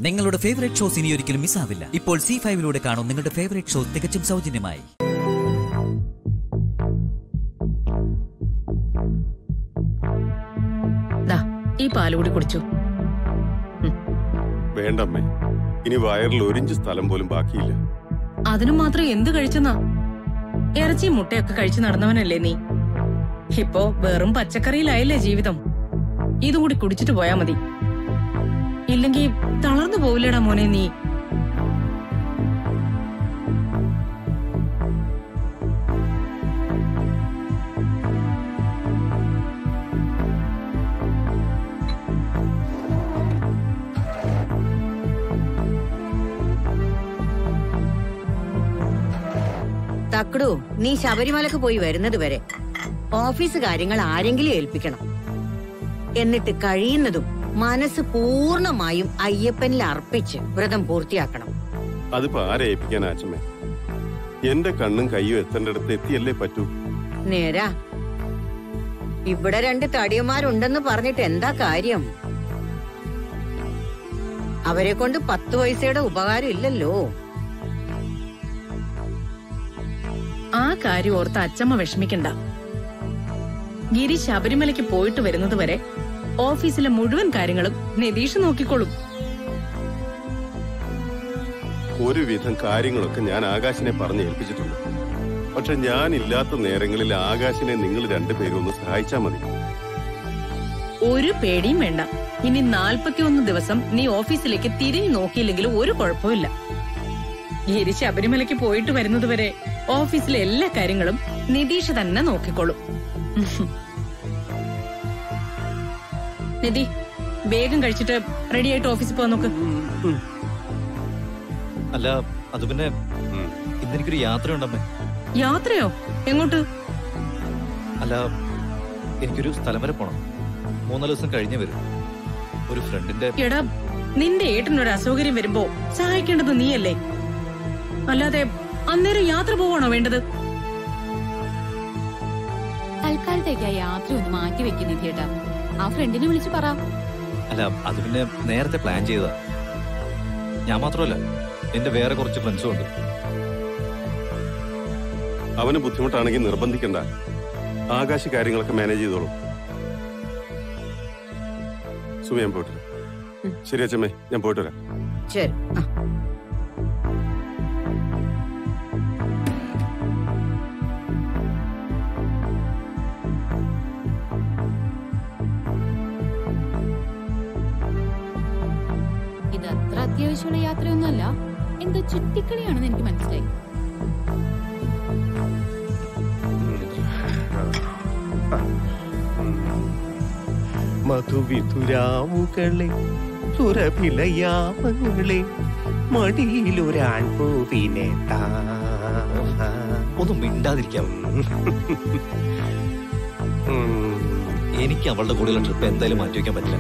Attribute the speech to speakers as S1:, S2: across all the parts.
S1: നിങ്ങളുടെ favourite shows ഇനി ഒരിക്കലും മിസ്സാവില്ല ഇപ്പോൾ സി ഫൈവിലൂടെ കാണും നിങ്ങളുടെ ഫേവറേറ്റ് ഷോ തികച്ചും സൗജന്യമായി
S2: ദാ ഈ പാല് കൂടി കുടിച്ചു
S3: വേണ്ടമ്മേ ഇനി വയറിൽ ഒരിഞ്ച് സ്ഥലം പോലും ബാക്കിയില്ല
S2: അതിനും മാത്രം എന്ത് കഴിച്ചെന്നാ ഇറച്ചിയും മുട്ടയൊക്കെ കഴിച്ചു നടന്നവനല്ലേ നീ ഇപ്പോ വെറും പച്ചക്കറിയിലായില്ലേ ജീവിതം ഇതും കൂടി കുടിച്ചിട്ട് പോയാ മതി ഇല്ലെങ്കി തളർന്നു പോവില്ലടാ മോനെ നീ
S4: തക്കടു നീ ശബരിമലക്ക് പോയി വരുന്നത് വരെ ഓഫീസ് കാര്യങ്ങൾ ആരെങ്കിലും ഏൽപ്പിക്കണം എന്നിട്ട് കഴിയുന്നതും മനസ്സ് പൂർണ്ണമായും അയ്യപ്പനിൽ അർപ്പിച്ച് വ്രതം പൂർത്തിയാക്കണം
S3: അതിപ്പോ ആരെ ഏൽപ്പിക്കാനാ അച്ഛമ്മേ എന്റെ കണ്ണും കയ്യും എത്തേണ്ടടുത്ത് എത്തിയല്ലേ പറ്റൂ
S4: നേരാ ഇവിടെ രണ്ട് തടിയന്മാരുണ്ടെന്ന് പറഞ്ഞിട്ട് എന്താ കാര്യം അവരെ കൊണ്ട് പത്ത് പൈസയുടെ ഉപകാരം ഇല്ലല്ലോ
S2: ആ കാര്യം ഓർത്ത് അച്ചമ്മ വിഷമിക്കണ്ട ഗിരി ശബരിമലയ്ക്ക് പോയിട്ട് വരുന്നത് വരെ ഓഫീസിലെ മുഴുവൻ കാര്യങ്ങളും നിതീഷ് നോക്കിക്കോളും
S3: ഒരുവിധം കാര്യങ്ങളൊക്കെ ഞാൻ ആകാശിനെ പറഞ്ഞ് ഏൽപ്പിച്ചിട്ടുണ്ട് പക്ഷെ ഞാൻ ഇല്ലാത്ത നേരങ്ങളിൽ ആകാശിനെ നിങ്ങൾ രണ്ടുപേരും ഒന്ന് സഹായിച്ചാ മതി
S2: ഒരു പേടിയും വേണ്ട ഇനി നാൽപ്പത്തിയൊന്ന് ദിവസം നീ ഓഫീസിലേക്ക് തിരിഞ്ഞു നോക്കിയില്ലെങ്കിലും ഒരു കുഴപ്പമില്ല ഗിരി ശബരിമലയ്ക്ക് പോയിട്ട് വരുന്നത് വരെ ഓഫീസിലെ എല്ലാ കാര്യങ്ങളും നിതീഷ് തന്നെ നോക്കിക്കോളും നിധി വേഗം കഴിച്ചിട്ട് റെഡി ആയിട്ട് ഓഫീസിൽ പോകാൻ നോക്ക്
S5: അല്ല അത് പിന്നെ
S3: ഉം.
S5: ഇന്നെനിക്കൊരു യാത്രയുണ്ടമ്മേ
S2: യാത്രയോ എങ്ങോട്ട്
S5: അല്ല എനിക്കൊരു സ്ഥലം വരെ പോണം മൂന്നാല് ദിവസം കഴിഞ്ഞേ വരും ഒരു ഫ്രണ്ടിന്റെ
S2: എടാ നിന്റെ ഏട്ടനൊരു അസൗകര്യം വരുമ്പോ സഹായിക്കേണ്ടത് നീയല്ലേ അല്ലാതെ അന്നേരം യാത്ര പോവാണോ വേണ്ടത്
S6: തൽക്കാലത്തേക്ക് ആ യാത്ര ഒന്ന് മാറ്റി വെക്കുന്ന ചേട്ടാ ആ ഫ്രണ്ടിനെ വിളിച്ച് പറ
S5: അല്ല അത് പിന്നെ നേരത്തെ പ്ലാൻ ചെയ്തതാ ഞാൻ മാത്രമല്ല എന്റെ വേറെ കുറച്ച് ഫ്രണ്ട്സും ഉണ്ട്
S3: അവന് ബുദ്ധിമുട്ടാണെങ്കിൽ നിർബന്ധിക്കണ്ട ആകാശ് കാര്യങ്ങളൊക്കെ മാനേജ് ചെയ്തോളും സുമ ഞാൻ പോയിട്ട് വരാം. ശരി അച്ഛമ്മേ ഞാൻ പോയിട്ട് വരാം
S4: ശരി ആ.
S6: ഇത് അത്ര അത്യാവശ്യമുള്ള യാത്രയൊന്നുമല്ല എന്തോ ചുറ്റിക്കളിയാണെന്ന് എനിക്ക് മനസ്സിലായി
S7: മധുവിധുരാവുകളെ സുരഭിലയാമങ്ങളെ മടിയിലൊരാൺപൂവിനെ താ
S5: ഒന്നും മിണ്ടാതിരിക്കാം
S7: ഉം.
S5: എനിക്ക് അവളുടെ കൂടെയുള്ള ട്രിപ്പ് എന്തായാലും മാറ്റി വെക്കാൻ പറ്റില്ല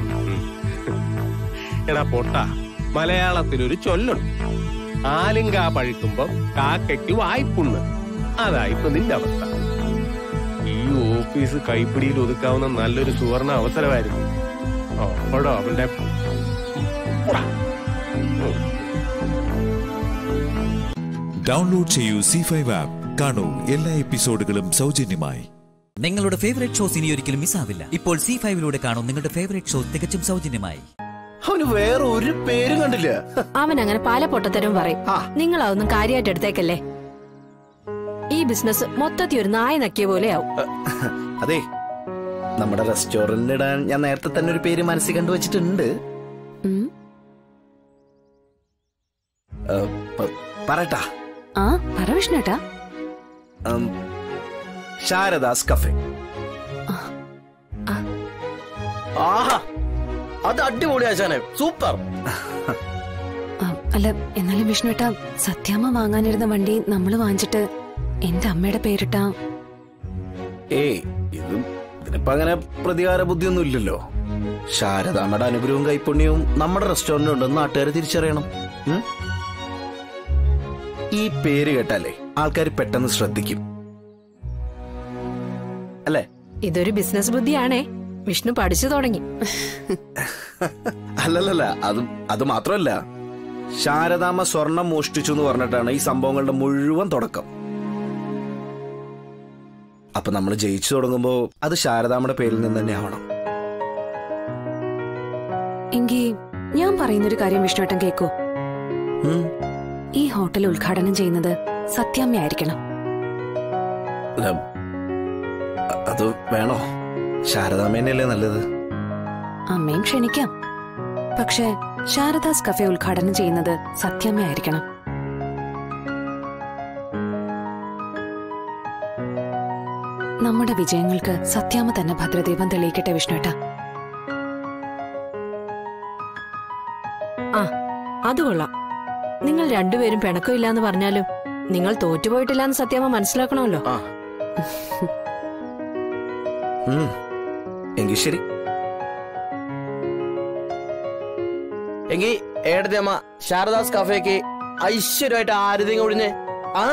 S7: എടാ പൊട്ട മലയാളത്തിലൊരു ചൊല്ലുണ്ട് ആലിങ്കാ പഴുക്കുമ്പോ കാക്കയ്ക്ക് വായ്പുണ്ണ് അതാ ഇപ്പൊ നിന്റെ അവസ്ഥ ഈ ഓഫീസ് കൈപ്പിടിയിൽ ഒതുക്കാവുന്ന നല്ലൊരു സുവർണ അവസരമായിരുന്നു അപ്പോഴോ അവന്റെ
S8: ഡൗൺലോഡ് ചെയ്യൂ സി ഫൈവ് ആപ്പ് കാണൂ എല്ലാ എപ്പിസോഡുകളും സൗജന്യമായി
S1: നിങ്ങളുടെ ഫേവറേറ്റ് ഷോസ് ഇനി ഒരിക്കലും മിസ്സാവില്ല ഇപ്പോൾ സി ഫൈവിലൂടെ കാണും നിങ്ങളുടെ ഫേവറേറ്റ് ഷോ തികച്ചും സൗജന്യമായി
S9: അവന് വേറെ ഒരു പേരും കണ്ടില്ല
S10: അവൻ അങ്ങനെ പല പൊട്ടത്തരും പറയും
S9: ആ.
S10: നിങ്ങൾ അതൊന്നും കാര്യമായിട്ട് എടുത്തേക്കല്ലേ ഈ ബിസിനസ് മൊത്തത്തിൽ ഒരു നായ നക്കിയ പോലെയാവും
S9: അതെ നമ്മുടെ റെസ്റ്റോറന്റിന് ഇടാൻ ഞാൻ നേരത്തെ തന്നെ ഒരു പേര് മനസ്സിൽ കണ്ടുവച്ചിട്ടുണ്ട്
S10: ഉം.
S9: ഏ, പ- പറയട്ടാ
S10: ആ പറ വിഷ്ണുട്ടാ
S9: ഉം, ശാരദാസ് കഫേ
S10: ആ.
S9: ആഹാ
S11: അത് അടിപൊളി ആശാനെ സൂപ്പർ
S10: ആ, അല്ല എന്നാലും വിഷ്ണുട്ടാ സത്യാമ്മ വാങ്ങാനിരുന്ന വണ്ടി നമ്മൾ വാങ്ങിച്ചിട്ട് എന്റെ അമ്മയുടെ പേരിട്ടാ
S9: ഏയ് ഇത് ഇതിനിപ്പോ അങ്ങനെ പ്രതികാര ബുദ്ധിയൊന്നും ഇല്ലല്ലോ ശാരദാമ്മയുടെ അനുഗ്രഹവും കൈപ്പുണ്യവും നമ്മുടെ റെസ്റ്റോറന്റ് ഉണ്ടെന്ന് നാട്ടുകാർ തിരിച്ചറിയണം ഉം? ഈ പേര് കേട്ടാലേ ആൾക്കാർ പെട്ടെന്ന് ശ്രദ്ധിക്കും അല്ലേ
S10: ഇതൊരു ബിസിനസ് ബുദ്ധിയാണേ
S4: വിഷ്ണു പഠിച്ചു തുടങ്ങി
S9: അല്ലല്ലല്ല അത് അത് മാത്രമല്ല ശാരദാമ്മ സ്വർണം മോഷ്ടിച്ചു എന്ന് പറഞ്ഞിട്ടാണ് ഈ സംഭവങ്ങളുടെ മുഴുവൻ തുടക്കം അപ്പൊ നമ്മൾ ജയിച്ചു തുടങ്ങുമ്പോ അത് ശാരദാമ്മയുടെ പേരിൽ നിന്ന് തന്നെ ആവണം
S10: എങ്കി ഞാൻ പറയുന്നൊരു കാര്യം വിഷ്ണുവേട്ടൻ കേക്കോ
S9: ഉം.
S10: ഈ ഹോട്ടൽ ഉദ്ഘാടനം ചെയ്യുന്നത് സത്യാമ്മയായിരിക്കണം
S9: അല്ല, അ- അത് വേണോ ശാരദാമ്മേനല്ലേ നല്ലത്
S10: അമ്മയും ക്ഷണിക്കാം പക്ഷേ ശാരദാസ് കഫേ ഉദ്ഘാടനം ചെയ്യുന്നത് സത്യാമ്മയായിരിക്കണം നമ്മുടെ വിജയങ്ങൾക്ക് സത്യാമ്മ തന്നെ ഭദ്രദീപം തെളിയിക്കട്ടെ വിഷ്ണുവേട്ട
S4: ആ അത് കൊള്ളാം നിങ്ങൾ രണ്ടുപേരും പിണക്കമില്ലാന്ന് പറഞ്ഞാലും നിങ്ങൾ തോറ്റുപോയിട്ടില്ലാന്ന് സത്യാമ്മ മനസ്സിലാക്കണമല്ലോ
S9: ഉം. എങ്കിൽ ശരി
S11: എങ്കി ഏടത്തെ അമ്മ ശാരദാസ് കഫേക്ക് ഐശ്വര്യമായിട്ട് ആരതി ഒഴിഞ്ഞ് ആ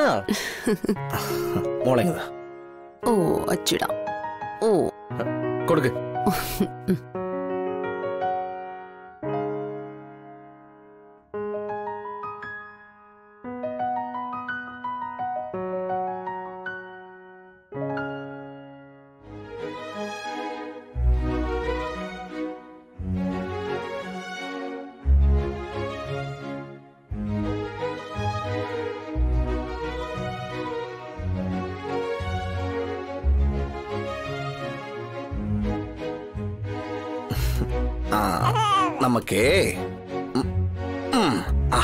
S9: മോളെ ഇങ്ങതാ.
S10: ഓ അച്ചിട ഓ
S11: കൊടുക്ക്
S9: ആ നമുക്കേ ഉം, ഉം, ആ.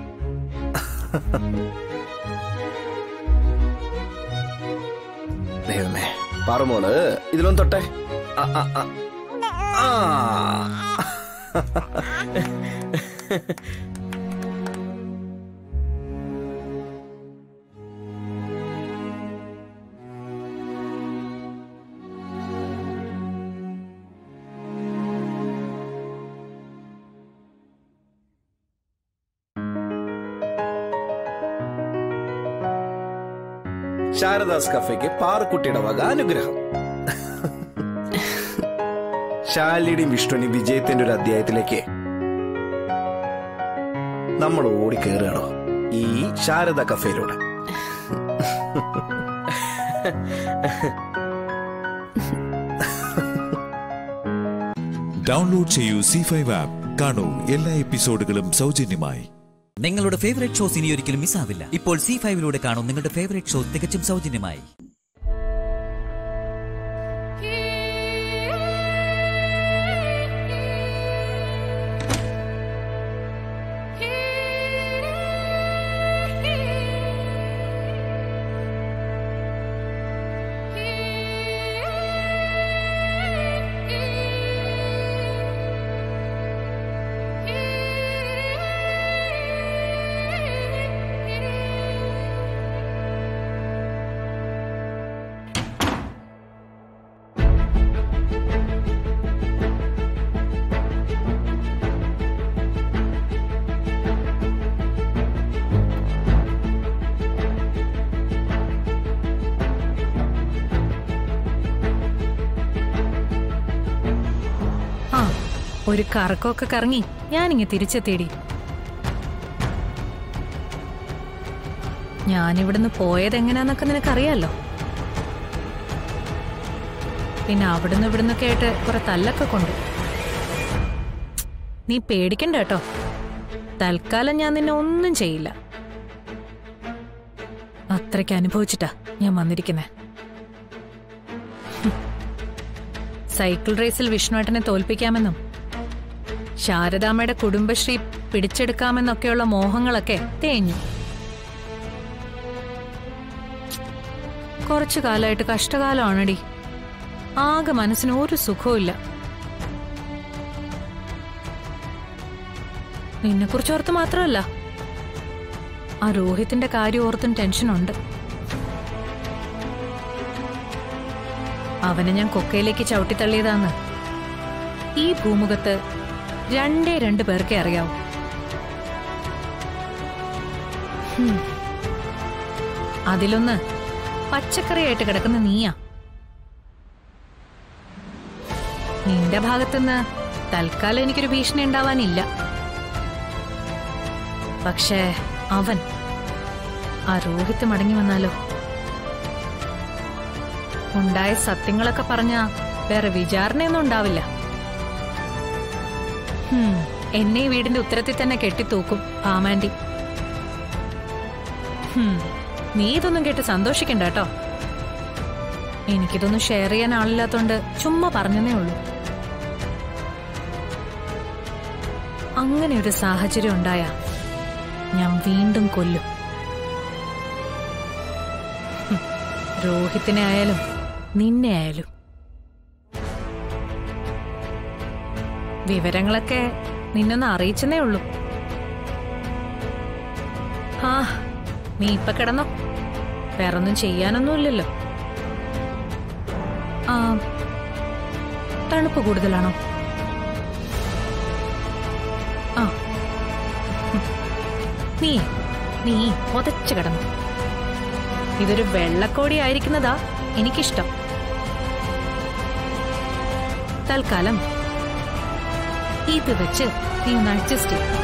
S9: ദൈവമേ പാറുമോള് ഇതിലൊന്ന് തൊട്ടെ ആ, ആ, ആ. ആ. ശാരദാസ് കഫേക്ക് പാറക്കുട്ടിയുടെ വക അനുഗ്രഹം ശാലിയുടെയും വിഷ്ണുവിന്റെയും വിജയത്തിന്റെ ഒരു അധ്യായത്തിലേക്ക് നമ്മൾ ഓടി കയറുകയാണോ ഈ ശാരദ കഫേയിലൂടെ
S8: ഡൗൺലോഡ് ചെയ്യൂ സി ഫൈവ് ആപ്പ് കാണൂ എല്ലാ എപ്പിസോഡുകളും സൗജന്യമായി
S1: നിങ്ങളുടെ ഫേവറേറ്റ് ഷോസ് ഇനി ഒരിക്കലും മിസ്സാവില്ല ഇപ്പോൾ സി ഫൈവിലൂടെ കാണും നിങ്ങളുടെ ഫേവറേറ്റ് ഷോ തികച്ചും സൗജന്യമായി
S12: ആ ഒരു കറക്കമൊക്കെ കറങ്ങി ഞാനിങ്ങ് തിരിച്ചെത്തിയടി ഞാനിവിടുന്ന് പോയത് എങ്ങനെയാന്നൊക്കെ നിനക്കറിയാലോ പിന്നെ അവിടുന്ന് ഇവിടുന്ന് കേട്ട് കുറെ തല്ലൊക്കെ കൊണ്ടു നീ പേടിക്കണ്ട കേട്ടോ തൽക്കാലം ഞാൻ നിന്നെ ഒന്നും ചെയ്യില്ല അത്രയ്ക്ക് അനുഭവിച്ചിട്ടാ ഞാൻ വന്നിരിക്കുന്നേ സൈക്കിൾ റേസിൽ വിഷ്ണുവേട്ടനെ തോൽപ്പിക്കാമെന്നും ശാരദാമ്മയുടെ കുടുംബശ്രീ പിടിച്ചെടുക്കാമെന്നൊക്കെയുള്ള മോഹങ്ങളൊക്കെ തേഞ്ഞു കുറച്ചു കാലമായിട്ട് കഷ്ടകാലമാണടി ആകെ മനസ്സിന് ഒരു സുഖവും നിന്നെ കുറിച്ച് ഓർത്ത് മാത്രമല്ല ആ രോഹിത്തിന്റെ കാര്യം ഓർത്തും ടെൻഷനുണ്ട് അവനെ ഞാൻ കൊക്കയിലേക്ക് ചവിട്ടിത്തള്ളിയതാന്ന് ഈ ഭൂമുഖത്ത് രണ്ടേ രണ്ട് പേർക്കേ അറിയാവൂ ഹും. അതിലൊന്ന് പച്ചക്കറിയായിട്ട് കിടക്കുന്ന നീയാ നിന്റെ ഭാഗത്തുനിന്ന് തൽക്കാലം എനിക്കൊരു ഭീഷണി ഉണ്ടാവാനില്ല പക്ഷേ അവൻ ആ രോഹിത്ത് മടങ്ങി വന്നാലോ ഉണ്ടായ സത്യങ്ങളൊക്കെ പറഞ്ഞ വേറെ വിചാരണയൊന്നും ഉണ്ടാവില്ല ഹും, എന്നെ ഈ വീടിന്റെ ഉത്തരത്തിൽ തന്നെ കെട്ടിത്തൂക്കും പാമാൻഡി ഹും, നീ ഇതൊന്നും കേട്ട് സന്തോഷിക്കണ്ട കേട്ടോ എനിക്കിതൊന്നും ഷെയർ ചെയ്യാൻ ആളില്ലാത്തോണ്ട് ചുമ്മാ പറഞ്ഞതേ ഉള്ളൂ അങ്ങനെ ഒരു സാഹചര്യം ഉണ്ടായ ഞാൻ വീണ്ടും കൊല്ലും ഹും, രോഹിത്തിനെ ആയാലും നിന്നെ ആയാലും വിവരങ്ങളൊക്കെ നിന്നൊന്ന് അറിയിച്ചെന്നേ ഉള്ളൂ ആ നീ ഇപ്പൊ കിടന്നോ വേറൊന്നും ചെയ്യാനൊന്നുമില്ലല്ലോ ആ തണുപ്പ് കൂടുതലാണോ ആ ഉം. നീ നീ പൊതച്ചു കിടന്നു ഇതൊരു വെള്ളക്കോടി ആയിരിക്കുന്നതാ എനിക്കിഷ്ടം തൽക്കാലം ഇത് വെച്ച് നീ ഒന്ന് അഡ്ജസ്റ്റ് ചെയ്യും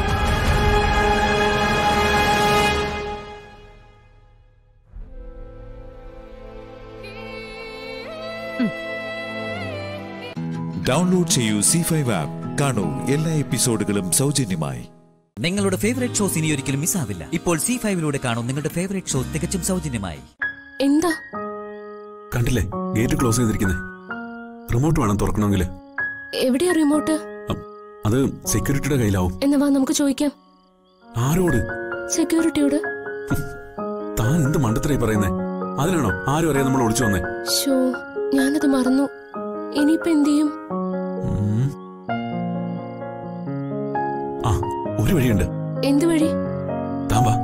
S8: ഡൗൺലോഡ് ചെയ്യൂ സി ഫൈവ് ആപ്പ് കാണൂ എല്ലാ എപ്പിസോഡുകളും സൗജന്യമായി
S1: നിങ്ങളുടെ ഫേവറേറ്റ് ഷോസ് ഇനി ഒരിക്കലും മിസ്സാവില്ല ഇപ്പോൾ സി ഫൈവിലൂടെ കാണും നിങ്ങളുടെ ഫേവറേറ്റ് ഷോ തികച്ചും സൗജന്യമായി
S13: എന്താ
S14: കണ്ടില്ലേ ഗേറ്റ് ക്ലോസ് ചെയ്തിരിക്കുന്നേ റിമോട്ട് വേണം തുറക്കണമെങ്കിൽ
S13: എവിടെയാ റിമോട്ട്
S14: അത് സെക്യൂരിറ്റിയുടെ കയ്യിലാവും
S13: എന്നാ വാ നമുക്ക് ചോദിക്കാം
S14: ആരോട്
S13: സെക്യൂരിറ്റിയോട്
S14: താൻ എന്ത് മണ്ടത്തരായി പറയുന്നേ അതിനാണോ ആരും അറിയാൻ നമ്മൾ ഒളിച്ചു വന്നേ
S13: ഷോ ഞാനത് മറന്നു ഇനിയിപ്പോ എന്ത് ചെയ്യും
S14: ഉം. ആ ഒരു വഴിയുണ്ട്
S13: എന്ത് വഴി
S14: താൻ വാ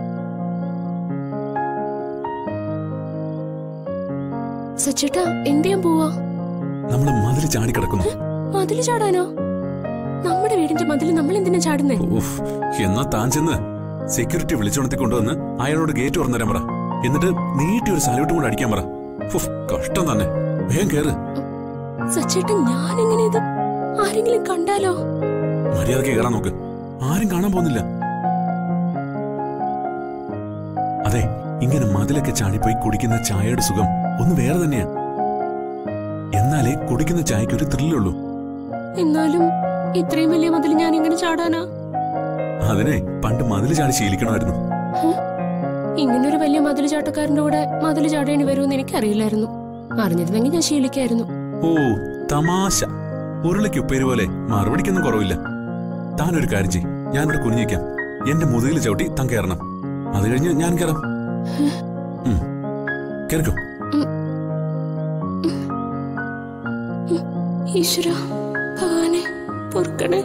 S13: സച്ചേട്ടാ എന്ത് ചെയ്യാൻ പോവാ
S14: നമ്മൾ മതിൽ ചാടിക്കിടക്കുന്നു
S13: മതില് ചാടാനോ നമ്മുടെ വീടിന്റെ മതില് നമ്മൾ എന്തിനാ ചാടുന്നേ
S14: ഉഫ്, എന്നാ താൻ ചെന്ന് സെക്യൂരിറ്റി വിളിച്ചുണർത്തി കൊണ്ടുവന്ന് അയാളോട് ഗേറ്റ് തുറന്നുതരാൻ പറ എന്നിട്ട് നീട്ടി ഒരു സല്യൂട്ടും കൂടെ അടിക്കാൻ പറ ഉഫ്, കഷ്ടം തന്നെ വേഗം കേറ്
S13: സച്ചേട്ടൻ ഞാൻ എങ്ങനെ ഇത് ആരെങ്കിലും കണ്ടാലോ
S14: മര്യാദക്ക് കയറാൻ നോക്ക് ആരും കാണാൻ പോകുന്നില്ല അതെ ഇങ്ങനെ മതിലൊക്കെ ചാടിപ്പോയി കുടിക്കുന്ന ചായയുടെ സുഖം ഒന്ന് വേറെ തന്നെയാ എന്നാലേ കുടിക്കുന്ന ചായക്ക് ഒരു ത്രില്ലുള്ളൂ
S13: എന്നാലും ഇത്രയും വലിയ മതിൽ ഞാൻ എങ്ങനെ ചാടാനാ
S14: അതിനെ പണ്ട് മതില് ചാടി ശീലിക്കണമായിരുന്നു
S13: ഇങ്ങനൊരു വലിയ മതിൽ ചാട്ടക്കാരന്റെ കൂടെ മതിൽ ചാടേണ്ടി വരുമെന്ന് എനിക്കറിയില്ലായിരുന്നു അറിഞ്ഞിരുന്നെങ്കിൽ ഞാൻ ശീലിക്കായിരുന്നു
S14: ഓ തമാശ ഉരുളിക്ക് ഉപ്പേര് പോലെ മറുപടിക്കൊന്നും കുറവില്ല താനൊരു കാര്യം ചെയ് ഞാനിവിടെ കുനിഞ്ഞിക്കാം എന്റെ മുതുകിൽ ചവിട്ടി താൻ കയറണം അത് കഴിഞ്ഞ് ഞാൻ കയറാം ഉം. കേറിക്കോ
S13: ഈശ്വര ഭഗവാനെ പൊറുക്കണേ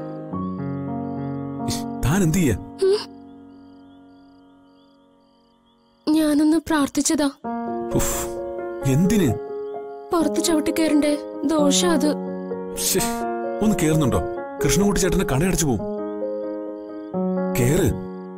S14: താൻ എന്ത് ചെയ്യാ
S13: ഉം. ഞാനൊന്ന് പ്രാർത്ഥിച്ചതാ
S14: ഉഫ്, എന്തിന്
S13: പുറത്ത് ചവിട്ടി കയറണ്ടേ ദോഷം അത്
S14: ശ്ശേ, ഒന്ന് കേറുന്നുണ്ടോ കൃഷ്ണൻകുട്ടി ചേട്ടന്റെ കട അടച്ചു പോവും കേറ്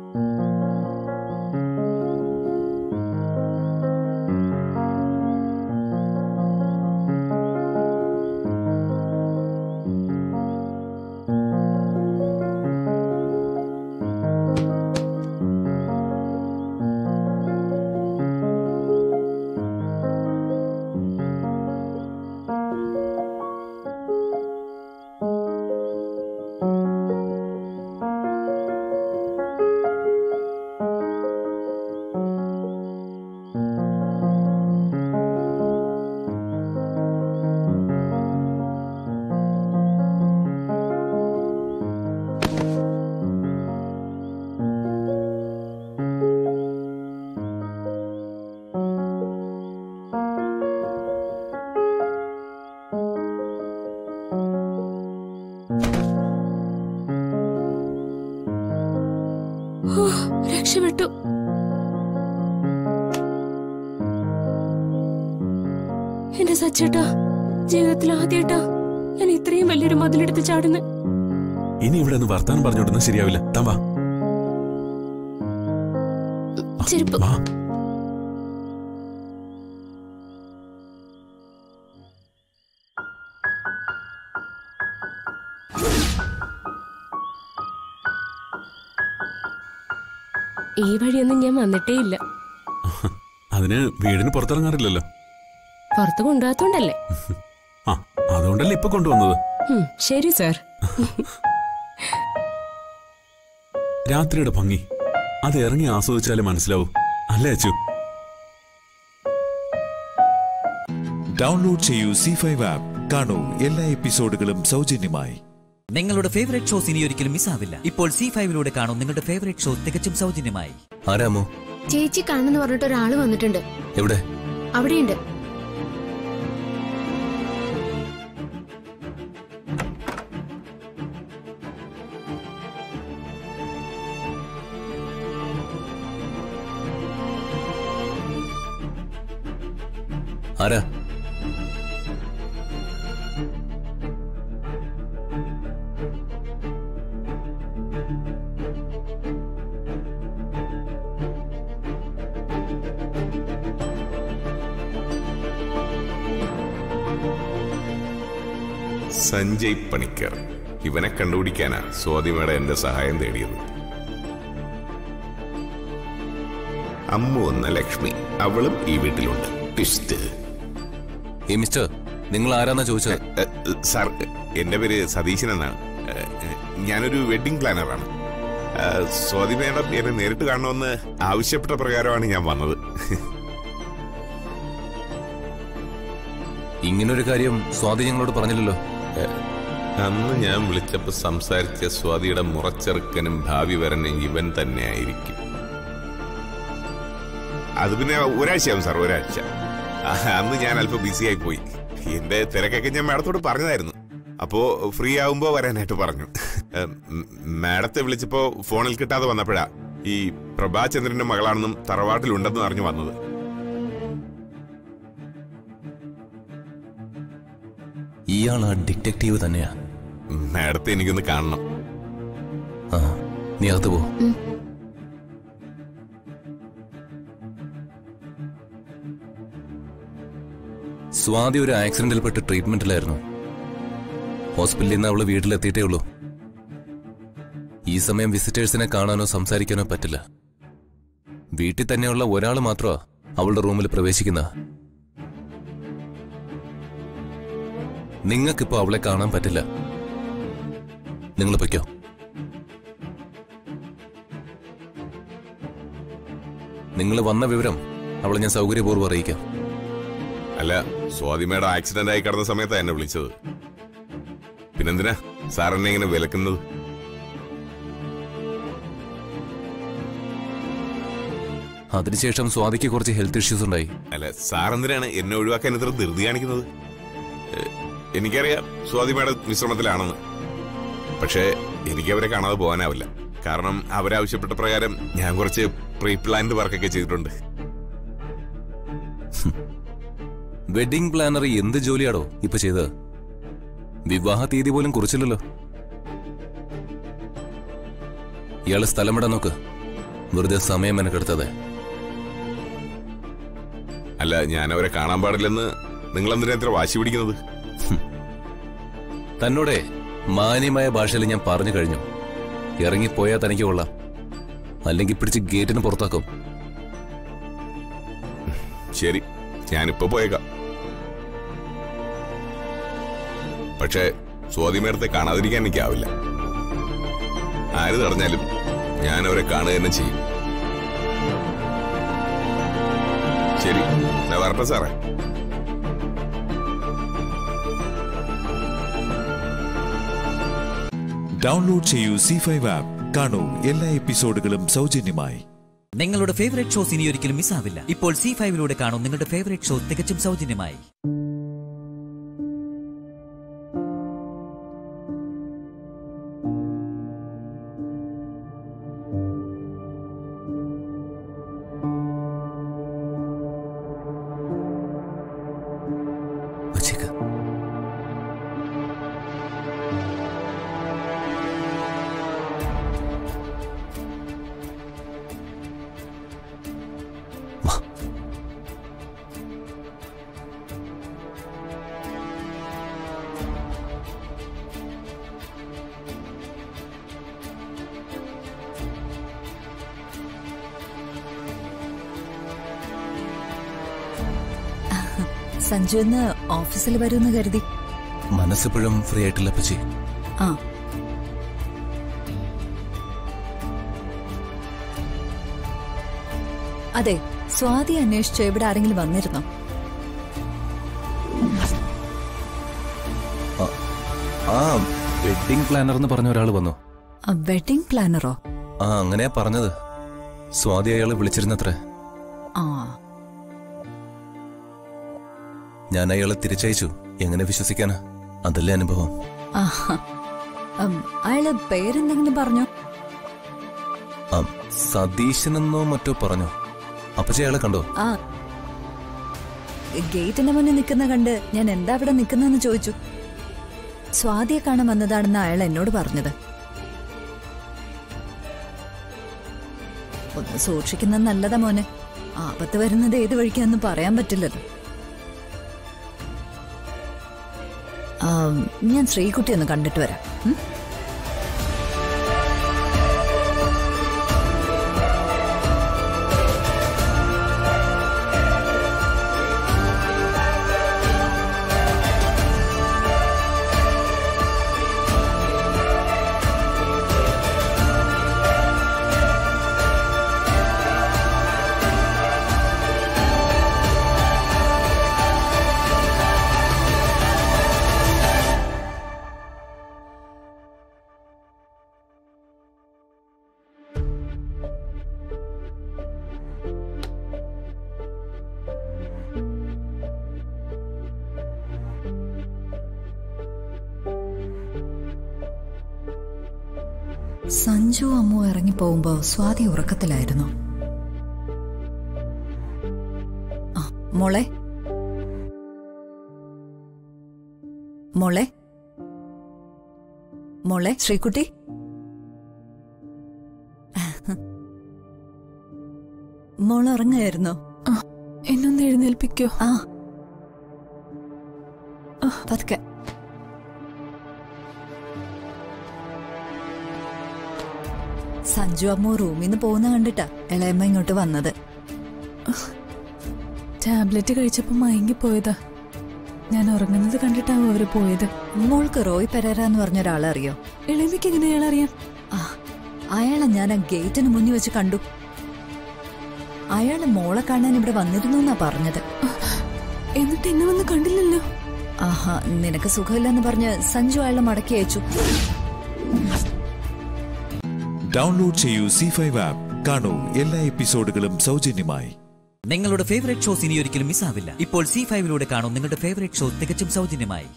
S13: ഓ, രക്ഷപ്പെട്ടു എന്റെ സച്ചേട്ടാ ജീവിതത്തിൽ ആദ്യമായിട്ടാ ഞാൻ ഇത്രയും വലിയൊരു മതിലെടുത്ത് ചാടുന്നു
S14: ഇനി ഇവിടെ നിന്ന് വർത്താനം പറഞ്ഞോണ്ടെന്ന് ശരിയാവില്ല താൻ വാ
S13: ചെരുപ്പ്
S14: വാ
S13: ഈ വഴിയൊന്നും ഞാൻ വന്നിട്ടേ ഇല്ല
S14: അതിന് വീടിന് പുറത്തിറങ്ങാറില്ലല്ലോ
S13: പുറത്ത് കൊണ്ടുപോകാത്തോണ്ടല്ലേ
S14: ആ അതുകൊണ്ടല്ലേ ഇപ്പൊ കൊണ്ടുവന്നത്
S13: ഉം, ശരി സാർ
S14: രാത്രിയുടെ ഭംഗി അത് ഇറങ്ങി ആസ്വദിച്ചാലേ മനസ്സിലാവൂ അല്ലേ അച്ചു
S8: ഡൗൺലോഡ് ചെയ്യൂ സി ഫൈവ് ആപ്പ് കാണൂ എല്ലാ എപ്പിസോഡുകളും സൗജന്യമായി
S1: നിങ്ങളുടെ ഫേവറേറ്റ് ഷോസ് ഇനി ഒരിക്കലും മിസ്സാവില്ല ഇപ്പോൾ സി ഫൈവിലൂടെ കാണും നിങ്ങളുടെ ഫേവറേറ്റ് ഷോ തികച്ചും സൗജന്യമായി
S15: ആരാമോ
S16: ചേച്ചി കാണുന്നു പറഞ്ഞിട്ട് ഒരാള് വന്നിട്ടുണ്ട്
S15: എവിടെ
S16: അവിടെയുണ്ട്
S15: ആരാ
S17: സഞ്ജയ് പണിക്കർ ഇവനെ കണ്ടുപിടിക്കാനാ സ്വാതിമയുടെ എന്റെ സഹായം തേടിയത് അമ്മു എന്ന ലക്ഷ്മി അവളും ഈ വീട്ടിലുണ്ട് ട്വിസ്റ്റ്
S15: ഈ മിസ്റ്റർ നിങ്ങൾ ആരാന്നാ ചോദിച്ചത്
S17: സാർ എന്റെ പേര് സതീശൻ എന്നാണ് ഏ, ഏ, ഞാനൊരു വെഡിങ് പ്ലാനറാണ് ഏ, സ്വാതി മേഡം എന്നെ നേരിട്ട് കാണണമെന്ന് ആവശ്യപ്പെട്ട പ്രകാരമാണ് ഞാൻ വന്നത്
S15: ഇങ്ങനൊരു കാര്യം സ്വാതി ഞങ്ങളോട് പറഞ്ഞില്ലല്ലോ
S17: ഏ, അന്ന് ഞാൻ വിളിച്ചപ്പോ സംസാരിച്ച സ്വാതിയുടെ മുറച്ചെറുക്കനും ഭാവി വരനും ഇവൻ തന്നെ ആയിരിക്കും അത് പിന്നെ ഒരാഴ്ചയാവും സാർ ഒരാഴ്ച ആ, അന്ന് ഞാൻ അല്പം ബിസി ആയി പോയി എന്റെ തിരക്കൊക്കെ ഞാൻ മാഡത്തോട് പറഞ്ഞതായിരുന്നു അപ്പോ ഫ്രീ ആവുമ്പോ വരാനായിട്ട് പറഞ്ഞു ഏ, ഉം, മാഡത്തെ വിളിച്ചപ്പോ ഫോണിൽ കിട്ടാതെ വന്നപ്പോഴാ ഈ പ്രഭാചന്ദ്രന്റെ മകളാണെന്നും തറവാട്ടിലുണ്ടെന്നും അറിഞ്ഞു വന്നത്
S15: ഇയാൾ ആ ഡിറ്റക്റ്റീവ് തന്നെയാ
S17: മാഡത്തെ എനിക്കൊന്ന് കാണണം
S15: ആ നീ അകത്ത് പോ സ്വാതി ഒരു ആക്സിഡന്റിൽപ്പെട്ട് ട്രീറ്റ്മെന്റിലായിരുന്നു ഹോസ്പിറ്റലിൽ നിന്ന് അവള് വീട്ടിലെത്തിയിട്ടേ ഉള്ളൂ ഈ സമയം വിസിറ്റേഴ്സിനെ കാണാനോ സംസാരിക്കാനോ പറ്റില്ല വീട്ടിൽ തന്നെയുള്ള ഒരാൾ മാത്രമാ അവളുടെ റൂമിൽ പ്രവേശിക്കുന്ന നിങ്ങൾക്കിപ്പോ അവളെ കാണാൻ പറ്റില്ല നിങ്ങൾ പൊയ്ക്കോ നിങ്ങൾ വന്ന വിവരം അവളെ ഞാൻ സൗകര്യപൂർവ്വം അറിയിക്കാം
S17: അല്ല സ്വാതിമയുടെ ആക്സിഡന്റ് ആയി കിടന്ന സമയത്താണ് എന്നെ വിളിച്ചത് പിന്നെന്തിനാ സാർ എന്നെ ഇങ്ങനെ വിലക്കുന്നത്
S15: അതിനുശേഷം സ്വാതിക്ക് കുറച്ച് ഹെൽത്ത് ഇഷ്യൂസ് ഉണ്ടായി
S17: അല്ല സാർ എന്തിനാണ് എന്നെ ഒഴിവാക്കാൻ ഇത്ര ധൃതി കാണിക്കുന്നത് ഏ, എനിക്കറിയാം സ്വാതി മേഡം വിശ്രമത്തിലാണെന്ന് പക്ഷേ എനിക്ക് അവരെ കാണാതെ പോകാനാവില്ല കാരണം അവരാവശ്യപ്പെട്ട പ്രകാരം ഞാൻ കുറച്ച് പ്രീ പ്ലാൻഡ് വർക്കൊക്കെ ചെയ്തിട്ടുണ്ട്
S15: വെഡിംഗ് പ്ലാനർ എന്ത് ജോലിയാടോ ഇപ്പൊ ചെയ്തത് വിവാഹ തീയതി പോലും കുറിച്ചില്ലല്ലോ ഇയാള് സ്ഥലം വിടാൻ നോക്ക് വെറുതെ സമയം മെനക്കെടുത്തത്
S17: അല്ല ഞാൻ അവരെ കാണാൻ പാടില്ലെന്ന് നിങ്ങൾ എന്തിനാ ഇത്ര വാശി പിടിക്കുന്നത്
S15: തന്നോടെ മാന്യമായ ഭാഷയിൽ ഞാൻ പറഞ്ഞു കഴിഞ്ഞു ഇറങ്ങിപ്പോയാൽ തനിക്ക് കൊള്ളാം അല്ലെങ്കിൽ പിടിച്ച് ഗേറ്റിന് പുറത്താക്കും
S17: ശരി ഞാനിപ്പോ പോയേക്കാം പക്ഷേ സ്വാതി മേഡത്തെ കാണാതിരിക്കാൻ എനിക്കാവില്ല ആര് തടഞ്ഞാലും ഞാൻ അവരെ കാണുക തന്നെ ചെയ്യും ശരി ഞാൻ വരട്ടെ സാറേ
S8: ഡൗൺലോഡ് ചെയ്യൂ സി ഫൈവ് ആപ്പ് കാണൂ എല്ലാ എപ്പിസോഡുകളും സൗജന്യമായി
S1: നിങ്ങളുടെ ഫേവറേറ്റ് ഷോസ് ഇനി ഒരിക്കലും മിസ്സാവില്ല ഇപ്പോൾ സി ഫൈവിലൂടെ കാണും നിങ്ങളുടെ ഫേവറേറ്റ് ഷോ തികച്ചും സൗജന്യമായി
S15: വച്ചേക്ക്
S18: സഞ്ജു ഇന്ന് ഓഫീസിൽ വരുമെന്ന് കരുതി
S15: മനസ്സിപ്പോഴും ഫ്രീ ആയിട്ടില്ല അപ്പച്ചി
S18: ആ അതെ സ്വാതി അന്വേഷിച്ചോ ഇവിടെ ആരെങ്കിലും വന്നിരുന്നോ
S15: ആ വെഡിങ് പ്ലാനർ എന്ന് പറഞ്ഞ ഒരാൾ വന്നു
S18: വെഡിങ് പ്ലാനറോ
S15: ആ അങ്ങനെയാ പറഞ്ഞത് സ്വാതി അയാളെ വിളിച്ചിരുന്നത്രേ
S18: ആ
S15: ഞാൻ അയാളെ തിരിച്ചയച്ചു എങ്ങനെ വിശ്വസിക്കാനാ അതല്ലേ അനുഭവം
S18: ആഹാ. ഉം, അയാള് പേരെന്തെങ്കിലും പറഞ്ഞോ
S15: ആ സതീശനെന്നോ മറ്റോ പറഞ്ഞു അപ്പച്ചി അയാളെ കണ്ടോ
S18: ആ ഗേറ്റിന്റെ മുന്നിൽ നിൽക്കുന്ന കണ്ട് ഞാൻ എന്താ ഇവിടെ നിൽക്കുന്നതെന്ന് ചോദിച്ചു സ്വാതിയെ കാണാൻ വന്നതാണെന്ന് അയാൾ എന്നോട് പറഞ്ഞത് ഒന്ന് സൂക്ഷിക്കുന്നത് നല്ലതാ മോനെ ആപത്ത് വരുന്നത് ഏത് വഴിക്കാന്ന് പറയാൻ പറ്റില്ലല്ലോ ആ, ഞാൻ ശ്രീകുട്ടി ഒന്ന് കണ്ടിട്ട് വരാം ഉം? സഞ്ജു അമ്മു ഇറങ്ങിപ്പോകുമ്പോ സ്വാതി ഉറക്കത്തിലായിരുന്നു ആ, മോളെ മോളെ മോളെ ശ്രീകുട്ടി മോൾ ഉറങ്ങായിരുന്നോ
S19: എന്നൊന്ന് എഴുന്നേൽപ്പിക്കോ
S18: ആ പതുക്കെ സഞ്ജു അമ്മു റൂമിൽ നിന്ന് പോകുന്ന കണ്ടിട്ടാ ഇളയമ്മ ഇങ്ങോട്ട് വന്നത്
S19: ടാബ്ലറ്റ് കഴിച്ചപ്പോ മയങ്ങി പോയതാ ഞാൻ ഉറങ്ങുന്നത് കണ്ടിട്ടാവും അവര് പോയത്
S18: മോൾക്ക് റോയ് പെരേര എന്ന് പറഞ്ഞ ഒരാളെ അറിയോ
S19: എളിമയ്ക്ക് എങ്ങനെ അയാളറിയാം
S18: ആ അയാളെ ഞാൻ ആ ഗേറ്റിന് മുന്നിൽ വെച്ച് കണ്ടു അയാള് മോളെ കാണാൻ ഇവിടെ വന്നിരുന്നു എന്നാ പറഞ്ഞത്
S19: എന്നിട്ട് എന്നെ വന്ന് കണ്ടില്ലല്ലോ
S18: ആഹാ നിനക്ക് സുഖമില്ലെന്ന് പറഞ്ഞ് സഞ്ജു അയാളെ മടക്കി അയച്ചു
S8: ഡൗൺലോഡ് ചെയ്യൂ സി ഫൈവ് ആപ്പ് കാണൂ എല്ലാ എപ്പിസോഡുകളും സൗജന്യമായി
S1: നിങ്ങളുടെ ഫേവറേറ്റ് ഷോസ് ഇനി ഒരിക്കലും മിസ്സാവില്ല ഇപ്പോൾ സി ഫൈവിലൂടെ കാണും നിങ്ങളുടെ ഫേവറേറ്റ് ഷോ തികച്ചും സൗജന്യമായി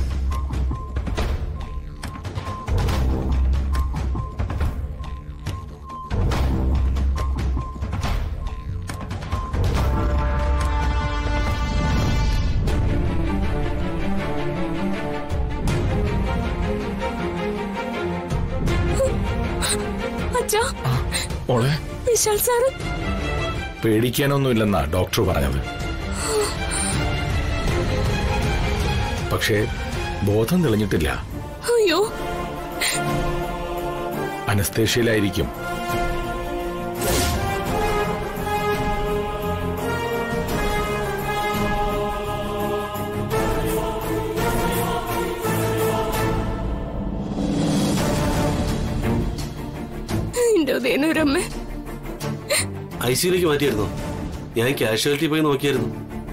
S19: അച്ഛാ
S20: മോളെ
S19: വിശാൽ സാറ്
S20: പേടിക്കാനൊന്നുമില്ലെന്നാ ഡോക്ടർ പറഞ്ഞത് പക്ഷേ ബോധം തെളിഞ്ഞിട്ടില്ല
S19: അയ്യോ
S20: അനസ്തേഷ്യയിലായിരിക്കും
S13: എന്റെ ഉദയനൂരമ്മ
S21: ഐ സിയിലേക്ക് മാറ്റിയായിരുന്നോ ഞാൻ കാഷ്വാലിറ്റി പോയി നോക്കിയായിരുന്നു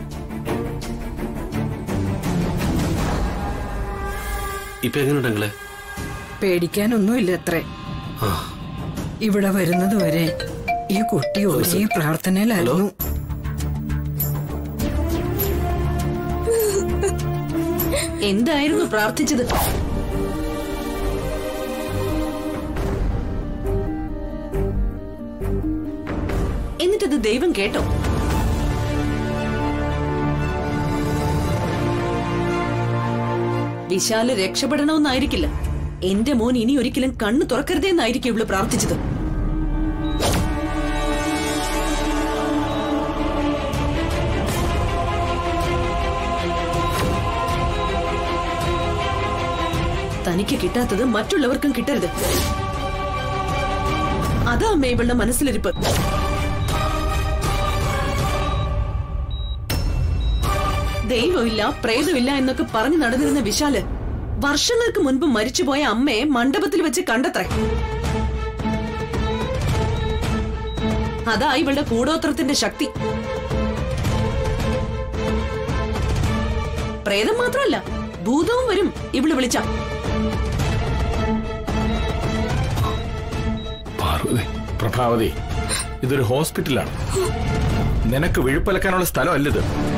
S21: ഇപ്പൊ എങ്ങനെയുണ്ടെങ്കിലേ
S22: പേടിക്കാനൊന്നുമില്ല അത്രേ
S21: ആ
S22: ഇവിടെ വരുന്നത് വരെ ഈ കുട്ടി ഒരേ പ്രാർത്ഥനയിലായിരുന്നു
S23: എന്തായിരുന്നു പ്രാർത്ഥിച്ചത് എന്നിട്ടത് ദൈവം കേട്ടോ വിശാല് രക്ഷപ്പെടണമെന്നായിരിക്കില്ല എന്റെ മോൻ ഇനി ഒരിക്കലും കണ്ണു തുറക്കരുതെന്നായിരിക്കും ഇവള് പ്രാർത്ഥിച്ചത് തനിക്ക് കിട്ടാത്തത് മറ്റുള്ളവർക്കും കിട്ടരുത് അതാ അമ്മ ഇവളുടെ മനസ്സിലിരിപ്പ് ദൈവമില്ല പ്രേതമില്ല എന്നൊക്കെ പറഞ്ഞു നടന്നിരുന്ന വിശാല് വർഷങ്ങൾക്ക് മുൻപ് മരിച്ചുപോയ അമ്മയെ മണ്ഡപത്തിൽ വെച്ച് കണ്ടത്രേ അതാ ഇവളുടെ കൂടോത്രത്തിന്റെ ശക്തി പ്രേതം മാത്രമല്ല ഭൂതവും വരും ഇവള് വിളിച്ച
S20: പാർവതി പ്രഭാവതി ഇതൊരു ഹോസ്പിറ്റലാണ് നിനക്ക് വിഴുപ്പലക്കാനുള്ള സ്ഥലമല്ലിത്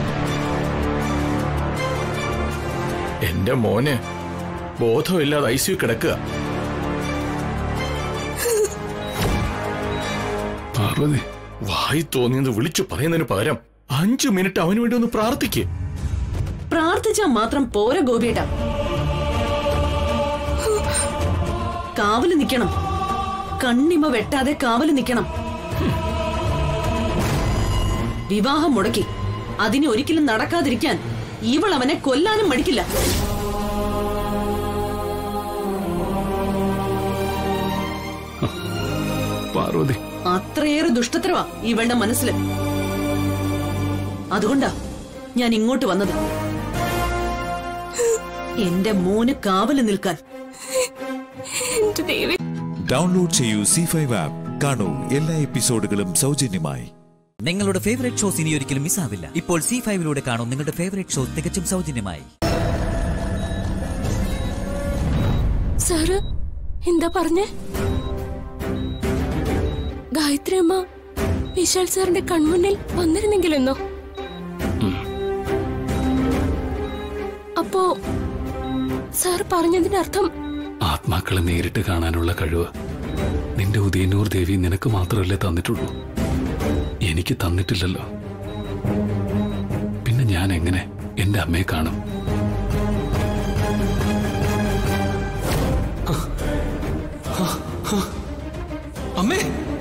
S20: എന്റെ മോന് ബോധമില്ലാതെ ഐ സി കിടക്കുക പാർവതി വായി തോന്നിയത് വിളിച്ചു പറയുന്നതിന് പകരം അഞ്ചു മിനിറ്റ് അവന് വേണ്ടി ഒന്ന് പ്രാർത്ഥിക്ക്
S23: പ്രാർത്ഥിച്ചാ മാത്രം പോര ഗോപിയേട്ടാ കാവല് നിക്കണം കണ്ണിമ വെട്ടാതെ കാവല് നിക്കണം വിവാഹം മുടക്കി അതിന് ഒരിക്കലും നടക്കാതിരിക്കാൻ ഇവൾ അവനെ കൊല്ലാനും മടിക്കില്ല
S20: പാർവതി
S23: അത്രയേറെ ദുഷ്ടത്തരവാ ഇവളുടെ മനസ്സിൽ അതുകൊണ്ടാ ഞാൻ ഇങ്ങോട്ട് വന്നത് എന്റെ മോന് കാവല് നിൽക്കാൻ
S8: ഡൗൺലോഡ് ചെയ്യൂ സി ഫൈവ് ആപ്പ് കാണൂ എല്ലാ എപ്പിസോഡുകളും സൗജന്യമായി
S1: നിങ്ങളുടെ ഫേവറേറ്റ് ഷോസ് ഇനി ഒരിക്കലും മിസ്സാവില്ല ഇപ്പോൾ സി ഫൈവിലൂടെ കാണും നിങ്ങളുടെ ഫേവറേറ്റ് ഷോ തികച്ചും സൗജന്യമായി
S13: സാറ് എന്താ പറഞ്ഞേ ഗായത്രി അമ്മ വിശാൽ സാറിന്റെ കൺമുന്നിൽ വന്നിരുന്നെങ്കിലെന്നോ അപ്പോ സാർ പറഞ്ഞതിന്റെ അർത്ഥം
S20: ആത്മാക്കളെ നേരിട്ട് കാണാനുള്ള കഴിവ് നിന്റെ ഉദയനൂർ ദേവി നിനക്ക് മാത്രമല്ലേ തന്നിട്ടുള്ളൂ എനിക്ക് തന്നിട്ടില്ലല്ലോ പിന്നെ ഞാൻ എങ്ങനെ എന്റെ അമ്മയെ കാണും
S14: അമ്മേ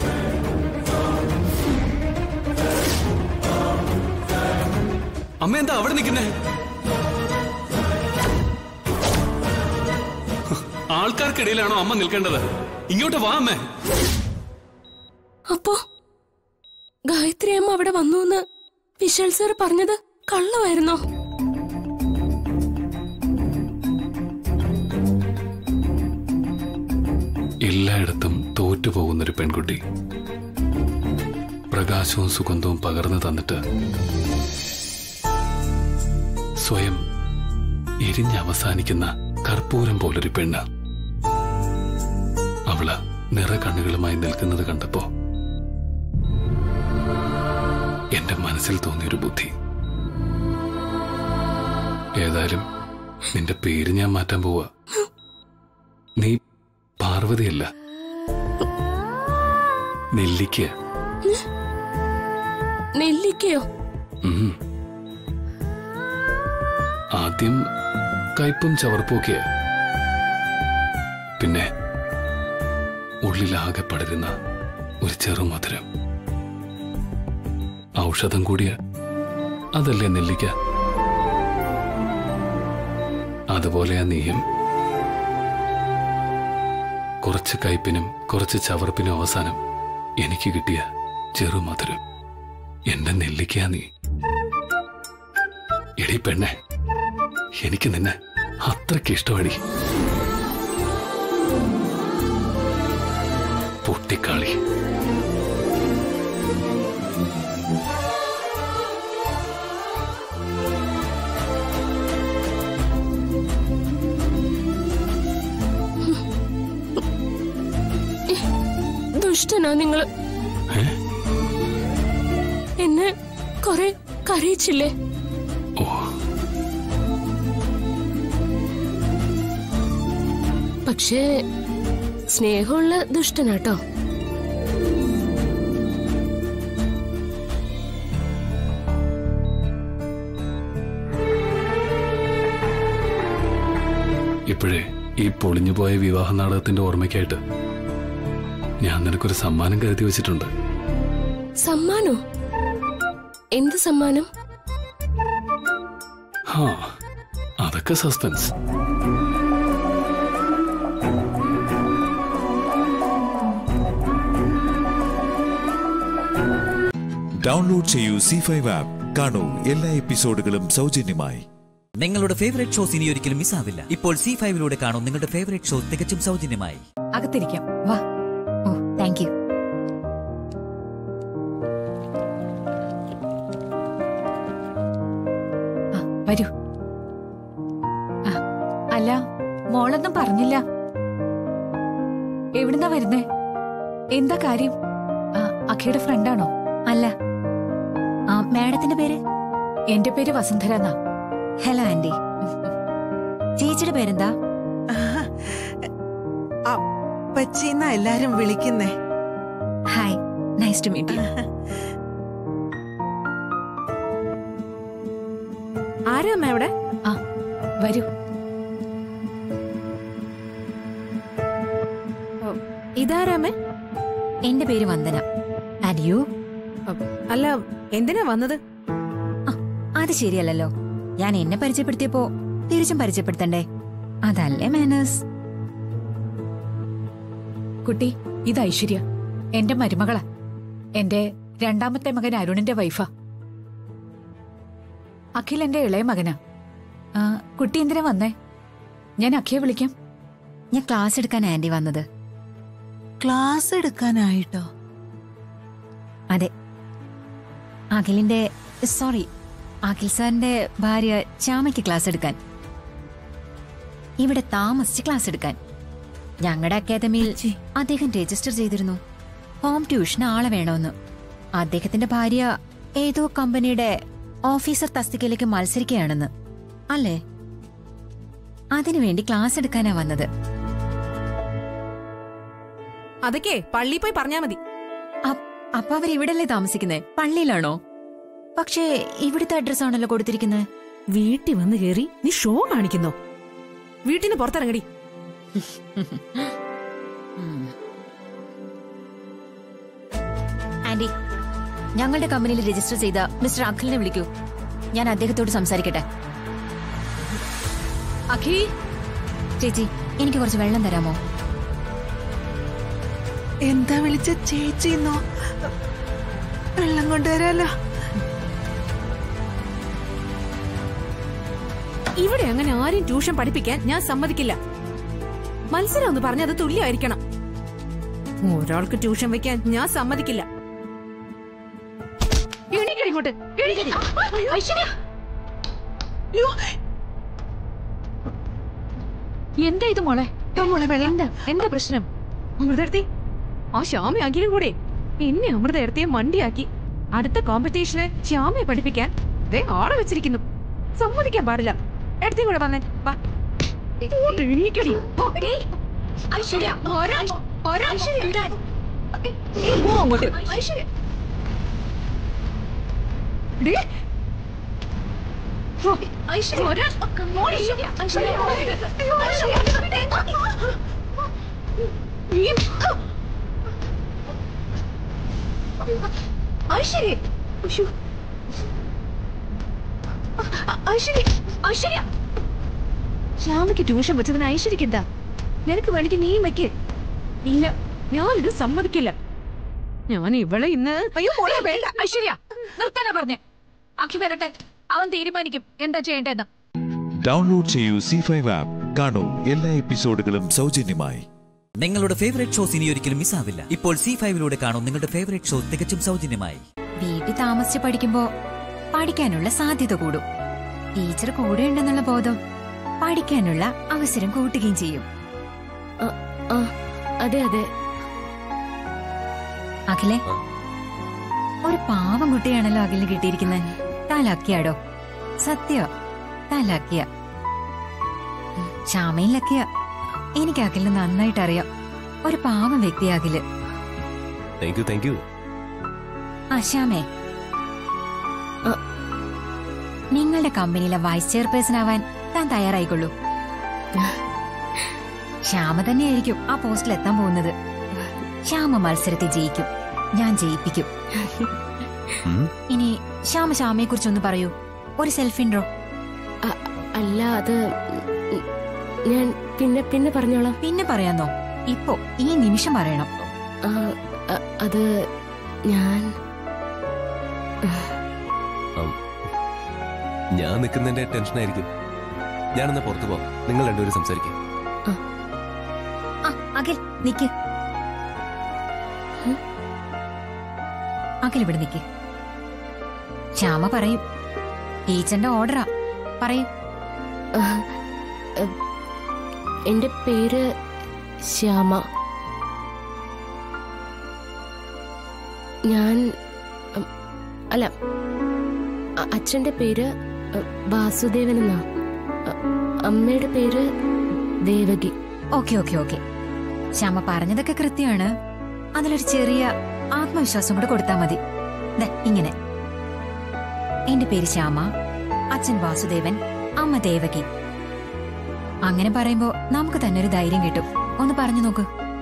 S14: അമ്മ എന്താ അവിടെ നിൽക്കുന്നേ ആൾക്കാർക്കിടയിലാണോ അമ്മ നിൽക്കേണ്ടത് ഇങ്ങോട്ട് വാ അമ്മേ
S13: അപ്പോ ഗായത്രി അമ്മ അവിടെ വന്നു എന്ന് വിശാൽ സാർ പറഞ്ഞത് കള്ളമായിരുന്നോ
S20: എല്ലായിടത്തും തോറ്റുപോകുന്നൊരു പെൺകുട്ടി പ്രകാശവും സുഗന്ധവും പകർന്നു തന്നിട്ട് സ്വയം എരിഞ്ഞവസാനിക്കുന്ന കർപ്പൂരം പോലൊരു പെണ്ണ് അവള് നിറകണ്ണുകളുമായി നിൽക്കുന്നത് കണ്ടപ്പോ എന്റെ മനസ്സിൽ തോന്നിയൊരു ബുദ്ധി ഏതായാലും നിന്റെ പേര് ഞാൻ മാറ്റാൻ പോവാ നീ പാർവതിയല്ല നെല്ലിക്ക
S13: നെല്ലിക്കയോ
S20: ഉം. ആദ്യം കയ്പും ചവർപ്പൊക്കെയാ പിന്നെ ഉള്ളിലാകെ പടരുന്ന ഒരു ചെറുമധുരം ഔഷധം കൂടിയ അതല്ലേ നെല്ലിക്ക അതുപോലെയാ നീയും കുറച്ച് കയ്പിനും കുറച്ച് ചവർപ്പിനും അവസാനം എനിക്ക് കിട്ടിയ ചെറുമധുരം എന്റെ നെല്ലിക്കയാ നീ എടി പെണ്ണെ എനിക്ക് നിന്നെ അത്രയ്ക്ക് ഇഷ്ടമടി പൊട്ടിക്കാളി
S13: ദുഷ്ടനാ നിങ്ങള് എന്നെ കൊറേ കരയിച്ചില്ലേ പക്ഷേ സ്നേഹമുള്ള ദുഷ്ടനാട്ടോ
S20: ഇപ്പോഴേ ഈ പൊളിഞ്ഞുപോയ വിവാഹ നാടകത്തിന്റെ ഓർമ്മയ്ക്കായിട്ട് ഞാൻ നിനക്കൊരു സമ്മാനം കരുതി വെച്ചിട്ടുണ്ട്
S13: സമ്മാനോ എന്ത് സമ്മാനം
S20: ഹാ അതൊക്കെ സസ്പെൻസ്
S8: ഡൗൺലോഡ് ചെയ്യൂ സി ഫൈവ് ആപ്പ് കാണൂ എല്ലാ എപ്പിസോഡുകളും സൗജന്യമായി
S1: നിങ്ങളുടെ ഫേവറേറ്റ് ഷോസ് ഇനി ഒരിക്കലും മിസ്സാവില്ല ഇപ്പോൾ സി ഫൈവിലൂടെ കാണൂ നിങ്ങളുടെ ഫേവറേറ്റ് ഷോ തികച്ചും സൗജന്യമായി
S2: അകത്തിരിക്കാം വാ ഓ താങ്ക് യു ആ, വരൂ ആ, അല്ല മോളൊന്നും പറഞ്ഞില്ല എവിടുന്നാ വരുന്നേ എന്താ കാര്യം ആ, അഖയുടെ ഫ്രണ്ടാണോ
S18: അല്ല ആ മാഡത്തിന്റെ പേര്
S2: എന്റെ പേര് വസുന്ധര എന്നാ
S18: ഹലോ ആന്റി ചേച്ചിയുടെ പേരെന്താ
S3: അപ്പച്ചിന്ന എല്ലാരും വിളിക്കുന്നേ
S18: hi nice to meet you
S4: ആരാ അമ്മ അവിടെ
S2: ആ വരൂ
S4: ഇതാരാമേ
S18: എന്റെ പേര് വന്ദന ആൻഡ് യു
S4: അല്ല എന്തിനാ വന്നത്
S18: അത് ശരിയല്ലല്ലോ ഞാൻ എന്നെ പരിചയപ്പെടുത്തിയപ്പോ തിരിച്ചും പരിചയപ്പെടുത്തണ്ടേ അതല്ലേ മാനേഴ്സ്
S2: കുട്ടി ഇത് ഐശ്വര്യ എന്റെ മരുമകളാ എന്റെ രണ്ടാമത്തെ മകൻ അരുണിന്റെ വൈഫാ അഖിൽ എന്റെ ഇളയ മകനാ ആ, കുട്ടി എന്തിനാ വന്നേ ഞാൻ അഖിയെ വിളിക്കാം
S18: ഞാൻ ക്ലാസ് എടുക്കാൻ ആന്റി വന്നത്
S3: ക്ലാസ് എടുക്കാനായിട്ടോ
S18: അതെ അഖിലിന്റെ സോറി അഖിൽ സാറിന്റെ ഭാര്യ ശ്യാമയ്ക്ക് ക്ലാസ് എടുക്കാൻ ഇവിടെ താമസിച്ച് ക്ലാസ് എടുക്കാൻ ഞങ്ങളുടെ അക്കാദമിയിൽ അദ്ദേഹം രജിസ്റ്റർ ചെയ്തിരുന്നു ഹോം ട്യൂഷന് ആളെ വേണമെന്ന് അദ്ദേഹത്തിന്റെ ഭാര്യ ഏതോ കമ്പനിയുടെ ഓഫീസർ തസ്തികയിലേക്ക് മത്സരിക്കുകയാണെന്ന് അല്ലേ അതിനുവേണ്ടി ക്ലാസ് എടുക്കാനാ വന്നത്
S4: അതൊക്കെ പള്ളി പോയി പറഞ്ഞാ മതി
S18: അപ്പൊ അവർ ഇവിടല്ലേ താമസിക്കുന്നേ പള്ളിയിലാണോ പക്ഷേ ഇവിടുത്തെ അഡ്രസ് ആണല്ലോ കൊടുത്തിരിക്കുന്നത്
S4: വീട്ടിൽ വന്ന് കേറി നീ ഷോ കാണിക്കുന്നോ വീട്ടിന് പുറത്തിറങ്ങടി
S18: ആന്റി ഞങ്ങളുടെ കമ്പനിയിൽ രജിസ്റ്റർ ചെയ്ത മിസ്റ്റർ അഖിലിനെ വിളിക്കൂ ഞാൻ അദ്ദേഹത്തോട് സംസാരിക്കട്ടെ
S2: അഖി
S18: ചേച്ചി എനിക്ക് കുറച്ച് വെള്ളം തരാമോ
S3: എന്താ വിളിച്ച ചേച്ചിന്നോ വെള്ളം കൊണ്ടുവരാലോ
S4: ഇവിടെ അങ്ങനെ ആരും ട്യൂഷൻ പഠിപ്പിക്കാൻ ഞാൻ സമ്മതിക്കില്ല മത്സരം എന്ന് പറഞ്ഞത് തുല്യമായിരിക്കണം ഒരാൾക്ക് ട്യൂഷൻ വെക്കാൻ ഞാൻ സമ്മതിക്കില്ല എണീക്കടി ഇങ്ങോട്ട് എണീക്കടി. ഐശ്വര്യ.
S2: എന്താ ഇത് മോളെ എന്താ എന്താ പ്രശ്നം
S4: അമൃതർത്തി ആ ശ്യാമ അഖിലും കൂടെ എന്നെ അമൃതർത്തിയെ മണ്ടിയാക്കി അടുത്ത കോമ്പറ്റീഷന് ശ്യാമയെ പഠിപ്പിക്കാൻ ദേ ആളെ വെച്ചിരിക്കുന്നു സമ്മതിക്കാൻ പാടില്ല എടുത്തേ കൂടെ വന്നേ വാ ഇങ്ങോട്ട് എണീക്കടി.
S2: ഐശ്വര്യ ഓരോ ഓരോ
S4: നീ പോ അങ്ങോട്ട്. ഡേ. ഓ,
S2: ഐശ്വര്യ ഒരാൾ മോളെ ഐശ്വര്യ ഐശ്വര്യ ഐശ്വര്യ ഉശ്ശോ. അ- ഐശ്വര്യ ഐശ്വര്യ ശ്യാമയ്ക്ക് ട്യൂഷൻ വെച്ചതിന് ഐശ്വര്യക്ക് എന്താ നിനക്ക് വേണമെങ്കിൽ നീ വെക്ക്
S4: ഇല്ല ഞാനിത് സമ്മതിക്കില്ല ഞാൻ ഇവളെ ഇന്ന്
S2: അയ്യോ മോളെ വേണ്ട ഐശ്വര്യ നിർത്താനാ പറഞ്ഞേ അഖി വരട്ടെ അവൻ തീരുമാനിക്കും എന്താ ചെയ്യേണ്ടതെന്ന്
S8: ഡൗൺലോഡ് ചെയ്യൂ സി ഫൈവ് ആപ്പ് കാണൂ എല്ലാ എപ്പിസോഡുകളും സൗജന്യമായി
S1: നിങ്ങളുടെ ഫേവറേറ്റ് ഷോസ് ഇനി ഒരിക്കലും മിസ്സാവില്ല ഇപ്പോൾ സി ഫൈവിലൂടെ കാണൂ നിങ്ങളുടെ ഫേവറേറ്റ് ഷോ തികച്ചും സൗജന്യമായി
S18: വീട്ടിൽ താമസിച്ച് പഠിക്കുമ്പോ പഠിക്കാനുള്ള സാധ്യത കൂടും ടീച്ചർ കൂടെ ഉണ്ടെന്നുള്ള ബോധം പഠിക്കാനുള്ള അവസരം കൂട്ടുകയും ചെയ്യും
S16: അതെ അതെ
S18: അഖിലെ ഒരു പാവം കുട്ടിയാണല്ലോ അഖിലിന് കിട്ടിയിരിക്കുന്നത് താലാക്കിയാടോ സത്യ താലാക്കിയ ശ്യാമയും ലക്കിയ എനിക്ക് അഖിലിന് നന്നായിട്ട് അറിയാം ഒരു പാവം വ്യക്തി Akhil
S7: thank you thank you
S18: ആ ശ്യാമേ നിങ്ങളുടെ കമ്പനിയിലെ വൈസ് ചെയർപേഴ്സൺ ആവാൻ താൻ തയ്യാറായിക്കൊള്ളൂ ശ്യാമ തന്നെയായിരിക്കും ആ പോസ്റ്റിൽ എത്താൻ പോകുന്നത് ശ്യാമ മത്സരത്തിൽ ജയിക്കും ഞാൻ ജയിപ്പിക്കും ഇനി ശ്യാമ ശ്യാമയെ കുറിച്ചൊന്ന് പറയൂ ഒരു സെൽഫ് ഇൻട്രോ
S16: അല്ല അത് ഞാൻ പിന്നെ പിന്നെ പറഞ്ഞോളാം
S18: പിന്നെ പറയാന്നോ ഇപ്പോ ഈ നിമിഷം പറയണം
S16: ആ, അ- അത് ഞാൻ
S15: ഞാൻ നിൽക്കുന്നതിന്റെ ടെൻഷനായിരിക്കും ഞാനെന്നാ പുറത്തു പോവാം നിങ്ങൾ രണ്ടുപേരും സംസാരിക്കാം
S18: ആ അഖിൽ നിക്ക് അഖിൽ ഇവിടെ നിക്ക് ശ്യാമ പറയും ടീച്ചറിന്റെ ഓർഡറാ പറയും
S16: എന്റെ പേര് ശ്യാമ ഞാൻ ഉം, അല്ല അ- അച്ഛന്റെ പേര് ഉം, വാസുദേവൻ എന്നാ അ- അമ്മയുടെ പേര് Devaki
S18: okay okay okay Shyama പറഞ്ഞതൊക്കെ കൃത്യമാണ് അതിലൊരു ചെറിയ ആത്മവിശ്വാസം കൂടെ കൊടുത്താൽ മതി ദേ, ഇങ്ങനെ എന്റെ പേര് ശ്യാമ അച്ഛൻ വാസുദേവൻ അമ്മ ദേവകി അങ്ങനെ പറയുമ്പോ നമുക്ക് തന്നെ ഒരു ധൈര്യം കിട്ടും ഒന്ന് പറഞ്ഞു നോക്ക്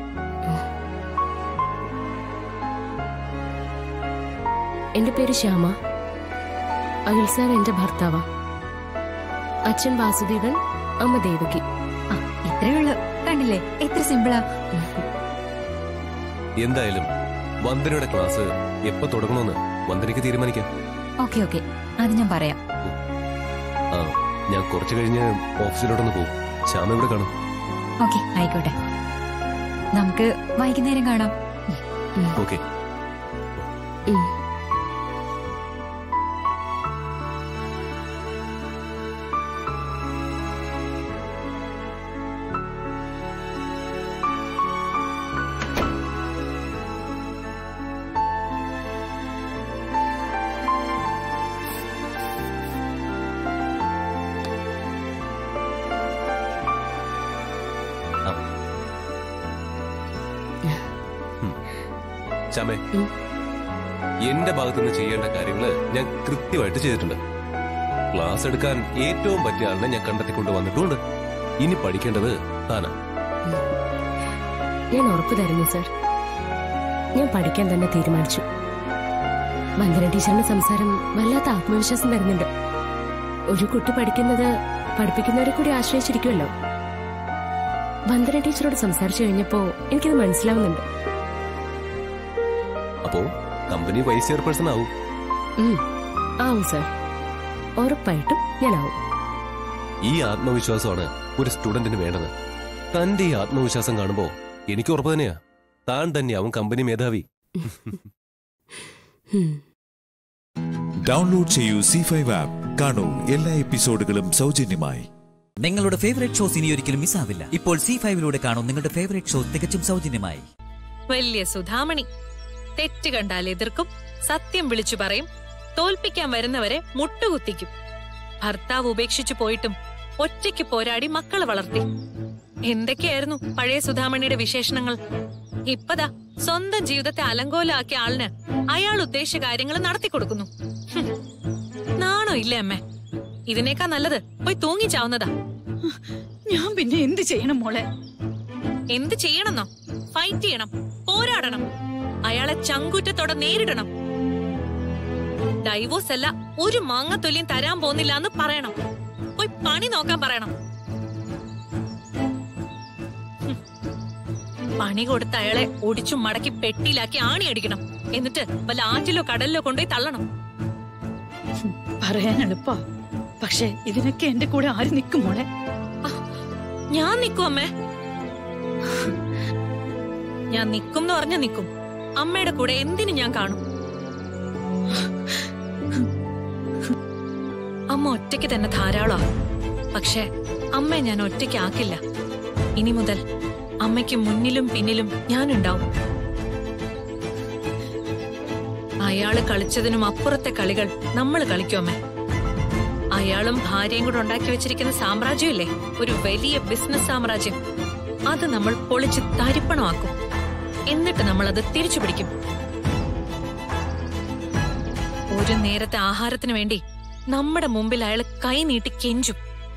S16: എന്റെ പേര് ശ്യാമ അഖിൽ സാർ എന്റെ ഭർത്താവാ അച്ഛൻ വാസുദേവൻ അമ്മ ദേവകി
S18: ഇത്രേ ഉള്ളു കണ്ടില്ലേ എത്ര സിമ്പിളാ
S15: എന്തായാലും വന്ദനയുടെ ക്ലാസ് എപ്പോ തുടങ്ങണമെന്ന് വന്ദനയ്ക്ക് തീരുമാനിക്കാം
S18: ഓക്കെ ഓക്കെ അത് ഞാൻ പറയാം
S15: ആ ഞാൻ കുറച്ചു കഴിഞ്ഞ് ഓഫീസിലോട്ടൊന്ന് പോകും ശ്യാമ ഇവിടെ കാണും
S18: ഓക്കെ ആയിക്കോട്ടെ നമുക്ക് വൈകുന്നേരം കാണാം
S15: ഓക്കെ ശ്യാമേ എന്റെ ഭാഗത്തുനിന്ന് ചെയ്യേണ്ട കാര്യങ്ങള് ഞാൻ കൃത്യമായിട്ട് ചെയ്തിട്ടുണ്ട് ക്ലാസ് എടുക്കാൻ ഏറ്റവും പറ്റിയ ആളിനെ ഞാൻ കണ്ടെത്തിക്കൊണ്ട് വന്നിട്ടുണ്ട് ഇനി പഠിക്കേണ്ടത് താനാ
S16: ഞാൻ ഉറപ്പു തരുന്നു സർ ഞാൻ പഠിക്കാൻ തന്നെ തീരുമാനിച്ചു വന്ദന ടീച്ചറിന്റെ സംസാരം വല്ലാത്ത ആത്മവിശ്വാസം തരുന്നുണ്ട് ഒരു കുട്ടി പഠിക്കുന്നത് പഠിപ്പിക്കുന്നവരെ കൂടി ആശ്രയിച്ചിരിക്കുമല്ലോ വന്ദന ടീച്ചറോട് സംസാരിച്ചു കഴിഞ്ഞപ്പോ എനിക്കത് മനസ്സിലാവുന്നുണ്ട്
S15: അപ്പോ കമ്പനി വൈസ് ചെയർപേഴ്സൺ ആവും
S16: ഉം, ആവും സർ ഉറപ്പായിട്ടും ഞാനാവും
S15: ഈ ആത്മവിശ്വാസമാണ് ഒരു സ്റ്റുഡന്റിന് വേണ്ടത് തന്റെ ഈ ആത്മവിശ്വാസം കാണുമ്പോ എനിക്ക് ഉറപ്പ് തന്നെയാ താൻ തന്നെയാവും കമ്പനി മേധാവി
S8: ഡൗൺലോഡ് ചെയ്യൂ സി ഫൈവ് ആപ്പ് കാണൂ എല്ലാ എപ്പിസോഡുകളും സൗജന്യമായി
S1: നിങ്ങളുടെ ഫേവറേറ്റ് ഷോസ് ഇനി ഒരിക്കലും മിസ്സാവില്ല ഇപ്പോൾ സി ഫൈവിലൂടെ കാണും നിങ്ങളുടെ ഫേവറേറ്റ് ഷോ തികച്ചും സൗജന്യമായി
S12: വലിയ സുധാമണി തെറ്റ് കണ്ടാൽ എതിർക്കും സത്യം വിളിച്ചു പറയും തോൽപ്പിക്കാൻ വരുന്നവരെ മുട്ടുകുത്തിക്കും ഭർത്താവ് ഉപേക്ഷിച്ചു പോയിട്ടും ഒറ്റയ്ക്ക് പോരാടി മക്കളെ വളർത്തി എന്തൊക്കെയായിരുന്നു പഴയ സുധാമണിയുടെ വിശേഷണങ്ങൾ ഇപ്പതാ സ്വന്തം ജീവിതത്തെ അലങ്കോലാക്കിയ ആളിന് അയാൾ ഉദ്ദേശിച്ച കാര്യങ്ങൾ നടത്തി കൊടുക്കുന്നു ഹും. നാണോ ഇല്ലേ അമ്മേ ഇതിനേക്കാ നല്ലത് പോയി തൂങ്ങി ചാവുന്നതാ
S5: ഞാൻ പിന്നെ എന്ത് ചെയ്യണം മോളെ
S12: എന്ത് ചെയ്യണമെന്നോ ഫൈറ്റ് ചെയ്യണം പോരാടണം അയാളെ ചങ്കൂറ്റത്തോടെ നേരിടണം ഡൈവോഴ്സ് അല്ല ഒരു മാങ്ങത്തൊല്യം തരാൻ പോകുന്നില്ല എന്ന് പറയണം പോയി പണി നോക്കാൻ പറയണം ഹും. പണി കൊടുത്ത അയാളെ ഒടിച്ചു മടക്കി പെട്ടിയിലാക്കി ആണി അടിക്കണം എന്നിട്ട് വല്ല ആറ്റിലോ കടലിലോ കൊണ്ടുപോയി തള്ളണം
S5: പറയാൻ എളുപ്പാ പക്ഷെ ഇതിനൊക്കെ എന്റെ കൂടെ ആര് നിൽക്കും മോളെ
S12: ഞാൻ നിക്കും അമ്മേ ഞാൻ നിക്കും എന്ന് പറഞ്ഞ നിക്കും അമ്മയുടെ കൂടെ എന്തിനു ഞാൻ കാണും അമ്മ ഒറ്റയ്ക്ക് തന്നെ ധാരാളമാ പക്ഷെ അമ്മയെ ഞാൻ ഒറ്റയ്ക്ക് ആക്കില്ല ഇനി മുതൽ അമ്മയ്ക്ക് മുന്നിലും പിന്നിലും ഞാനുണ്ടാവും അയാള് കളിച്ചതിനും അപ്പുറത്തെ കളികൾ നമ്മൾ കളിക്കും അമ്മേ അയാളും ഭാര്യയും കൂടെ ഉണ്ടാക്കി വെച്ചിരിക്കുന്ന സാമ്രാജ്യമില്ലേ ഒരു വലിയ ബിസിനസ് സാമ്രാജ്യം അത് നമ്മൾ പൊളിച്ച് തരിപ്പണമാക്കും എന്നിട്ട് നമ്മൾ അത് തിരിച്ചു പിടിക്കും ഒരു നേരത്തെ ആഹാരത്തിന് വേണ്ടി നമ്മുടെ മുമ്പിൽ അയാൾ കൈ നീട്ടി കെഞ്ചും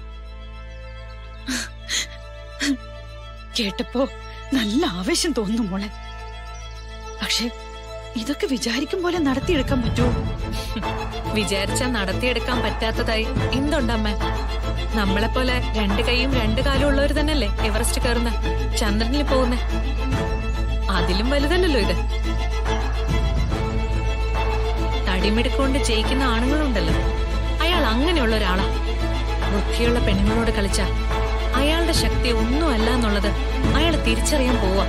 S5: കേട്ടപ്പോ നല്ല ആവേശം തോന്നുന്നു മോളെ പക്ഷെ ഇതൊക്കെ വിചാരിക്കും പോലെ നടത്തിയെടുക്കാൻ പറ്റുമോ
S12: വിചാരിച്ചാൽ നടത്തിയെടുക്കാൻ പറ്റാത്തതായി എന്തുണ്ടമ്മ നമ്മളെപ്പോലെ രണ്ട് കൈയും രണ്ട് കാലും ഉള്ളവർ തന്നെയല്ലേ എവറസ്റ്റ് കയറുന്ന ചന്ദ്രനിൽ പോകുന്ന അതിലും വലുതല്ലല്ലോ ഇത് തടിമിടുക്കൊണ്ട് ജയിക്കുന്ന ആണുങ്ങളുണ്ടല്ലോ അയാൾ അങ്ങനെയുള്ള ഒരാളാ ബുദ്ധിയുള്ള പെണ്ണുങ്ങളോട് കളിച്ച അയാളുടെ ശക്തി ഒന്നുമല്ല എന്നുള്ളത് അയാൾ തിരിച്ചറിയാൻ പോവാ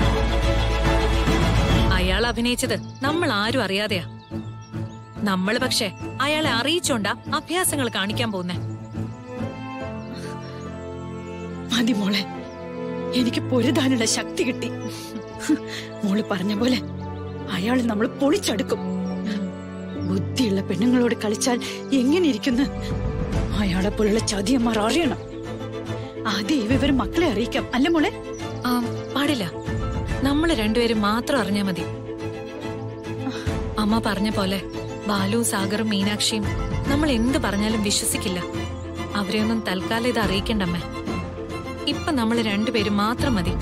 S12: അയാൾ അഭിനയിച്ചത് നമ്മൾ ആരും അറിയാതെയാ നമ്മൾ പക്ഷെ അയാളെ അറിയിച്ചോണ്ടാ അഭ്യാസങ്ങൾ കാണിക്കാൻ പോകുന്നേ
S5: മതി മോളെ എനിക്ക് പൊരുതാനുള്ള ശക്തി കിട്ടി മോള് പറഞ്ഞ പോലെ അയാൾ നമ്മൾ പൊളിച്ചെടുക്കും ബുദ്ധിയുള്ള പെണ്ണുങ്ങളോട് കളിച്ചാൽ എങ്ങനെ ഇരിക്കുന്നു അയാളെ പോലുള്ള ചതിയന്മാർ അറിയണം ആദ്യം ഈ വിവരം മക്കളെ അറിയിക്കാം അല്ല മോളെ
S12: ആ പാടില്ല നമ്മൾ രണ്ടുപേരും മാത്രം അറിഞ്ഞാ മതി അമ്മ പറഞ്ഞ പോലെ ബാലു സാഗറും മീനാക്ഷിയും നമ്മൾ എന്ത് പറഞ്ഞാലും വിശ്വസിക്കില്ല അവരെയൊന്നും തൽക്കാലം ഇത് അറിയിക്കണ്ടമ്മേ ഇപ്പൊ നമ്മൾ രണ്ടുപേരും മാത്രം മതി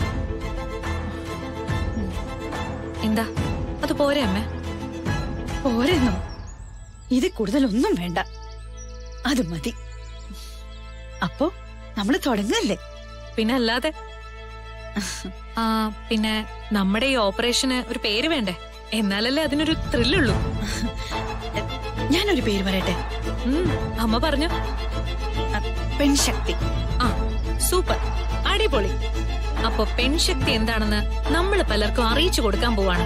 S12: എന്താ അത് പോരെ അമ്മേ
S5: പോരെന്നോ ഇത് കൂടുതലൊന്നും വേണ്ട അത് മതി അപ്പോ നമ്മള് തുടങ്ങല്ലേ
S12: പിന്നെ അല്ലാതെ ആ പിന്നെ നമ്മുടെ ഈ ഓപ്പറേഷന് ഒരു പേര് വേണ്ടേ എന്നാലല്ലേ അതിനൊരു ത്രില്ലുള്ളൂ
S5: ഞാനൊരു പേര് പറയട്ടെ
S12: ഉം, അമ്മ പറഞ്ഞു
S5: പെൺശക്തി
S12: ആ സൂപ്പർ അടിപൊളി അപ്പൊ പെൺശക്തി എന്താണെന്ന് നമ്മൾ പലർക്കും അറിയിച്ചു കൊടുക്കാൻ പോവാണ്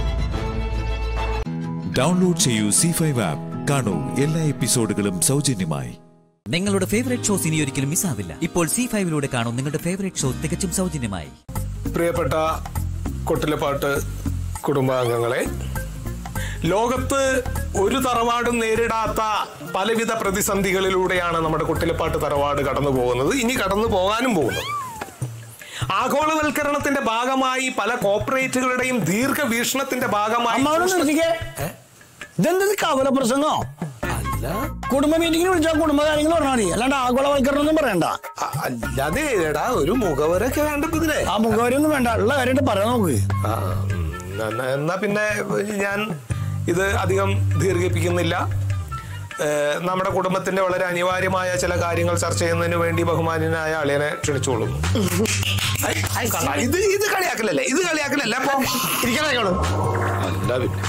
S8: ഡൗൺലോഡ് ചെയ്യൂ സി ഫൈവ് ആപ്പ് കാണൂ എല്ലാ എപ്പിസോഡുകളും സൗജന്യമായി
S1: നിങ്ങളുടെ ഫേവറേറ്റ് ഷോസ് ഇനി ഒരിക്കലും മിസ്സാവില്ല ഇപ്പോൾ സി ഫൈവിലൂടെ കാണും നിങ്ങളുടെ ഫേവറേറ്റ് ഷോ തികച്ചും സൗജന്യമായി
S7: പ്രിയപ്പെട്ട കൊട്ടിലപ്പാട്ട് കുടുംബാംഗങ്ങളെ ലോകത്ത് ഒരു തറവാടും നേരിടാത്ത പലവിധ പ്രതിസന്ധികളിലൂടെയാണ് നമ്മുടെ കുട്ടിലപ്പാട്ട് തറവാട് കടന്നു പോകുന്നത് ഇനി കടന്നു പോകാനും പോകുന്നത് ആഗോളവൽക്കരണത്തിന്റെ ഭാഗമായി പല കോർപ്പറേറ്റുകളുടെയും ദീർഘവീക്ഷണത്തിന്റെ ഭാഗമായി
S6: ഇതെന്തത് കവല പ്രസംഗോ കുടുംബ മീറ്റിംഗിന് വിളിച്ചാൽ കുടുംബകാര്യങ്ങൾ പറഞ്ഞാൽ മതി അല്ലാണ്ട് ആഗോളവൽക്കരണം ഒന്നും പറയണ്ട
S7: അല്ലാതെ എടാ ഒരു മുഖവരൊക്കെ വേണ്ട ഇതിനെ
S6: ആ മുഖവരൊന്നും വേണ്ട ഉള്ള കാര്യമായിട്ട് പറയാൻ നോക്ക്
S7: ആ, ഉം, എന്നാ- എന്നാ പിന്നെ ഞാൻ ഇത് അധികം ദീർഘിപ്പിക്കുന്നില്ല ഏഹ്, നമ്മുടെ കുടുംബത്തിന്റെ വളരെ അനിവാര്യമായ ചില കാര്യങ്ങൾ ചർച്ച ചെയ്യുന്നതിന് വേണ്ടി ബഹുമാന്യനായ അളിയനെ ക്ഷണിച്ചുകൊള്ളുന്നു ഐ, ഐ, കണ്ടാ, ഇത് ഇത് കളിയാക്കലല്ലേ ഇത് കളിയാക്കലല്ലേ അപ്പൊ ഇരിക്കണോ അല്ല പിന്നെ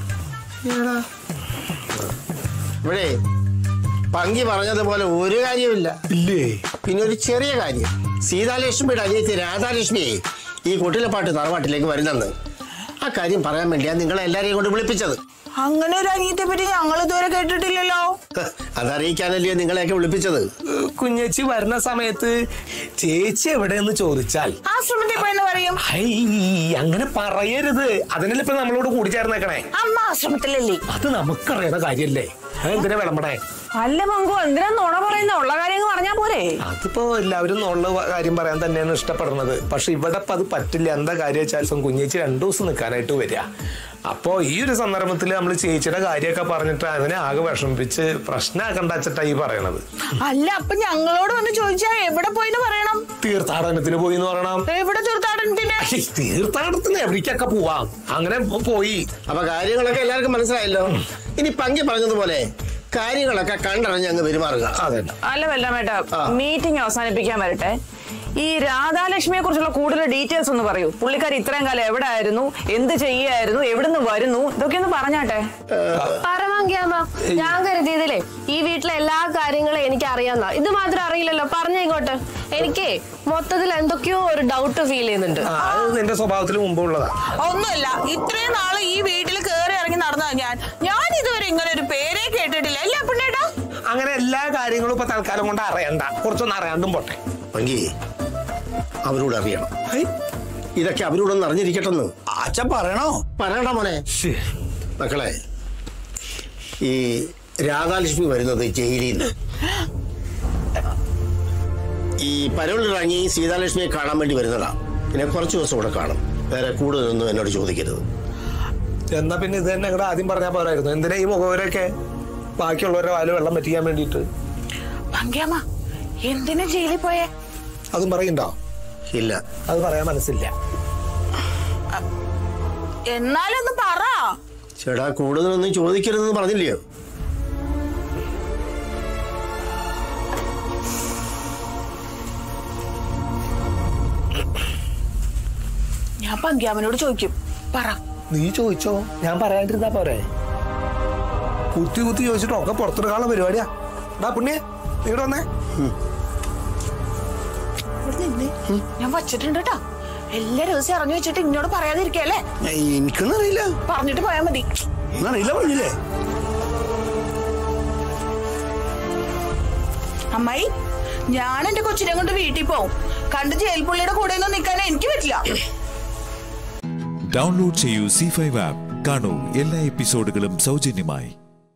S6: ഇവിടെ പങ്കി പറഞ്ഞതുപോലെ ഒരു കാര്യമില്ല
S7: ഇല്ലേ
S6: പിന്നെ ഒരു ചെറിയ കാര്യം സീതാലക്ഷ്മിയുടെ അനിയത്തി രാധാലക്ഷ്മിയെ ഈ കുട്ടിലപ്പാട്ട് തറവാട്ടിലേക്ക് വരുന്നെന്ന് ആ കാര്യം പറയാൻ വേണ്ടിയാണ് നിങ്ങളെ എല്ലാരെയും കൊണ്ട് വിളിപ്പിച്ചത്
S3: അങ്ങനെ ഒരു അനിയത്തെ പറ്റി ഞങ്ങൾ ഇതുവരെ കേട്ടിട്ടില്ലല്ലോ
S6: അതറിയിക്കാനല്ലേ നിങ്ങളെയൊക്കെ വിളിപ്പിച്ചത്
S7: കുഞ്ഞേച്ചി വരുന്ന സമയത്ത് ചേച്ചി എവിടെയെന്ന് ചോദിച്ചാൽ
S3: ആശ്രമത്തിൽ പോയെന്ന് പറയും
S7: ഹൈ അങ്ങനെ പറയരുത് അതിനല്ലേ ഇപ്പൊ നമ്മളോട് കൂടി ചേർന്നേക്കണേ
S3: അമ്മ ആശ്രമത്തിലല്ലേ
S7: അത് നമുക്കറിയുന്ന കാര്യല്ലേ എന്തിനാ വിളമ്പടേ
S4: അല്ല മങ്കു എന്തിനാ നുണ പറയുന്ന ഉള്ള കാര്യങ്ങൾ പറഞ്ഞാ പോരെ
S7: അതിപ്പോ എല്ലാവരും ഉള്ള കാര്യം പറയാൻ തന്നെയാണ് ഇഷ്ടപ്പെടുന്നത് പക്ഷെ ഇവിടെ ഇപ്പൊ അത് പറ്റില്ല എന്താ കാര്യം വെച്ചാൽ കുഞ്ഞേച്ചി രണ്ടു ദിവസം നിൽക്കാനായിട്ട് വരിക അപ്പോ ഈ ഒരു സന്ദർഭത്തിൽ നമ്മൾ ചേച്ചിയുടെ കാര്യമൊക്കെ പറഞ്ഞിട്ട് അതിനെ ആകെ വിഷമിപ്പിച്ച് പ്രശ്നമാക്കണ്ട വെച്ചിട്ടാ ഈ പറയണത്
S3: അല്ല അപ്പൊ ഞങ്ങളോട് വന്ന് ചോദിച്ചാ എവിടെ പോയിന്ന് പറയണം
S7: തീർത്ഥാടനത്തിന് പോയി എന്ന് പറയണം
S3: എവിടെ തീർത്ഥാടനത്തിന്
S7: ഈ തീർത്ഥാടനത്തിന് എവിടേക്കൊക്കെ പോവാം അങ്ങനെ പോയി
S6: അപ്പൊ കാര്യങ്ങളൊക്കെ എല്ലാവർക്കും മനസ്സിലായല്ലോ ഇനി പങ്കി പറഞ്ഞതുപോലെ കാര്യങ്ങളൊക്കെ കണ്ടറിഞ്ഞ് അങ്ങ് പെരുമാറുക
S7: അതെ
S4: അല്ല വല്ലമേട്ട മീറ്റിംഗ് അവസാനിപ്പിക്കാൻ വരട്ടെ ഈ രാധാലക്ഷ്മിയെ കുറിച്ചുള്ള കൂടുതൽ ഡീറ്റെയിൽസ് ഒന്ന് പറയൂ പുള്ളിക്കാരി ഇത്രയും കാലം എവിടെ ആയിരുന്നു എന്ത് ചെയ്യായിരുന്നു എവിടുന്ന് വരുന്നു ഇതൊക്കെ ഒന്ന് പറഞ്ഞാട്ടെ
S13: പരമാങ്കിയാമ്മ ഞാൻ കരുതിയതില്ലേ ഈ വീട്ടിലെ എല്ലാ കാര്യങ്ങളും എനിക്ക് അറിയാവുന്ന ഇത് മാത്രം അറിയില്ലല്ലോ പറഞ്ഞേ ഇങ്ങോട്ട് എനിക്ക് മൊത്തത്തിൽ എന്തൊക്കെയോ ഒരു ഡൗട്ട് ഫീൽ ചെയ്യുന്നുണ്ട്
S7: ആ, അത് നിന്റെ സ്വഭാവത്തിൽ മുമ്പുള്ളതാ
S3: ഒന്നുമില്ല ഇത്രയും നാള് ഈ വീട്ടിൽ കയറി ഇറങ്ങി നടന്ന ഞാൻ ഞാൻ ഇതുവരെ ഇങ്ങനെ ഒരു പേരേ കേട്ടിട്ടില്ല അല്ല പിന്നേട്ടാ
S7: അങ്ങനെ എല്ലാ കാര്യങ്ങളും ഇപ്പൊ തൽക്കാലം കൊണ്ട് അറിയണ്ട കുറച്ചൊന്നും അറിയാണ്ടും പോട്ടെ
S6: പങ്കി അവരോട് അറിയണം ഇതൊക്കെ അവരോടൊന്ന് അറിഞ്ഞിരിക്കട്ടെന്ന് അച്ഛൻ പറയണോ പറയണ്ട മോനെ മക്കളെ ഈ രാധാലക്ഷ്മി വരുന്നത് ജയിലിൽ നിന്ന് ഈ പരോളിറങ്ങി സീതാലക്ഷ്മിയെ കാണാൻ വേണ്ടി വരുന്നതാ പിന്നെ കുറച്ച് ദിവസം കൂടെ കാണും വേറെ കൂടുതലൊന്നും എന്നോട് ചോദിക്കരുത്
S7: എന്നാ പിന്നെ ഇത് തന്നെ ഇവിടെ ആദ്യം പറഞ്ഞാൽ പോരായിരുന്നു എന്തിനാ ഈ മുഖവരൊക്കെ ബാക്കിയുള്ളവരുടെ വാല് വെള്ളം പറ്റിക്കാൻ വേണ്ടിയിട്ട്
S3: പങ്കിയമ്മ എന്തിനാ ജയിലിൽ പോയേ
S7: അതും പറയണ്ടോ
S6: ഇല്ല
S7: അത് പറയാൻ മനസ്സില്ല
S3: എന്നാലൊന്ന് പറ
S6: ചേട്ടാ കൂടുതലൊന്നും ചോദിക്കരുതെന്ന് പറഞ്ഞില്ലയോ
S3: ഞാൻ പങ്കിയാമ്മനോട് ചോദിക്കും പറ
S7: നീ ചോദിച്ചോ ഞാൻ പറയാണ്ടിരുന്നാ പോരെ കുത്തി കുത്തി ചോദിച്ചിട്ട് ഒക്കെ പുറത്തെടുക്കാനുള്ള പരിപാടിയാ
S9: ഡാ പുണ്യ ഇവിടെ വന്നേ
S3: ഞാൻ വച്ചിട്ടുണ്ട് കേട്ടോ എല്ലാ ദിവസവും ഇറങ്ങി വെച്ചിട്ട് ഇന്നോട് പറയാതിരിക്കല്ലേ
S9: എനിക്കൊന്നും അറിയില്ല
S3: പറഞ്ഞിട്ട് പോയാ മതി
S9: അറിയില്ല പറഞ്ഞില്ലേ
S3: അമ്മായി ഞാൻ എന്റെ കൊച്ചിനെ കൊണ്ട് വീട്ടിൽ പോവും കണ്ട് ജയിൽ പുള്ളിയുടെ കൂടെ ഒന്നും നിൽക്കാൻ എനിക്ക് പറ്റില്ല
S8: ഡൗൺലോഡ് ചെയ്യൂ സി ഫൈവ് ആപ്പ് കാണൂ എല്ലാ എപ്പിസോഡുകളും സൗജന്യമായി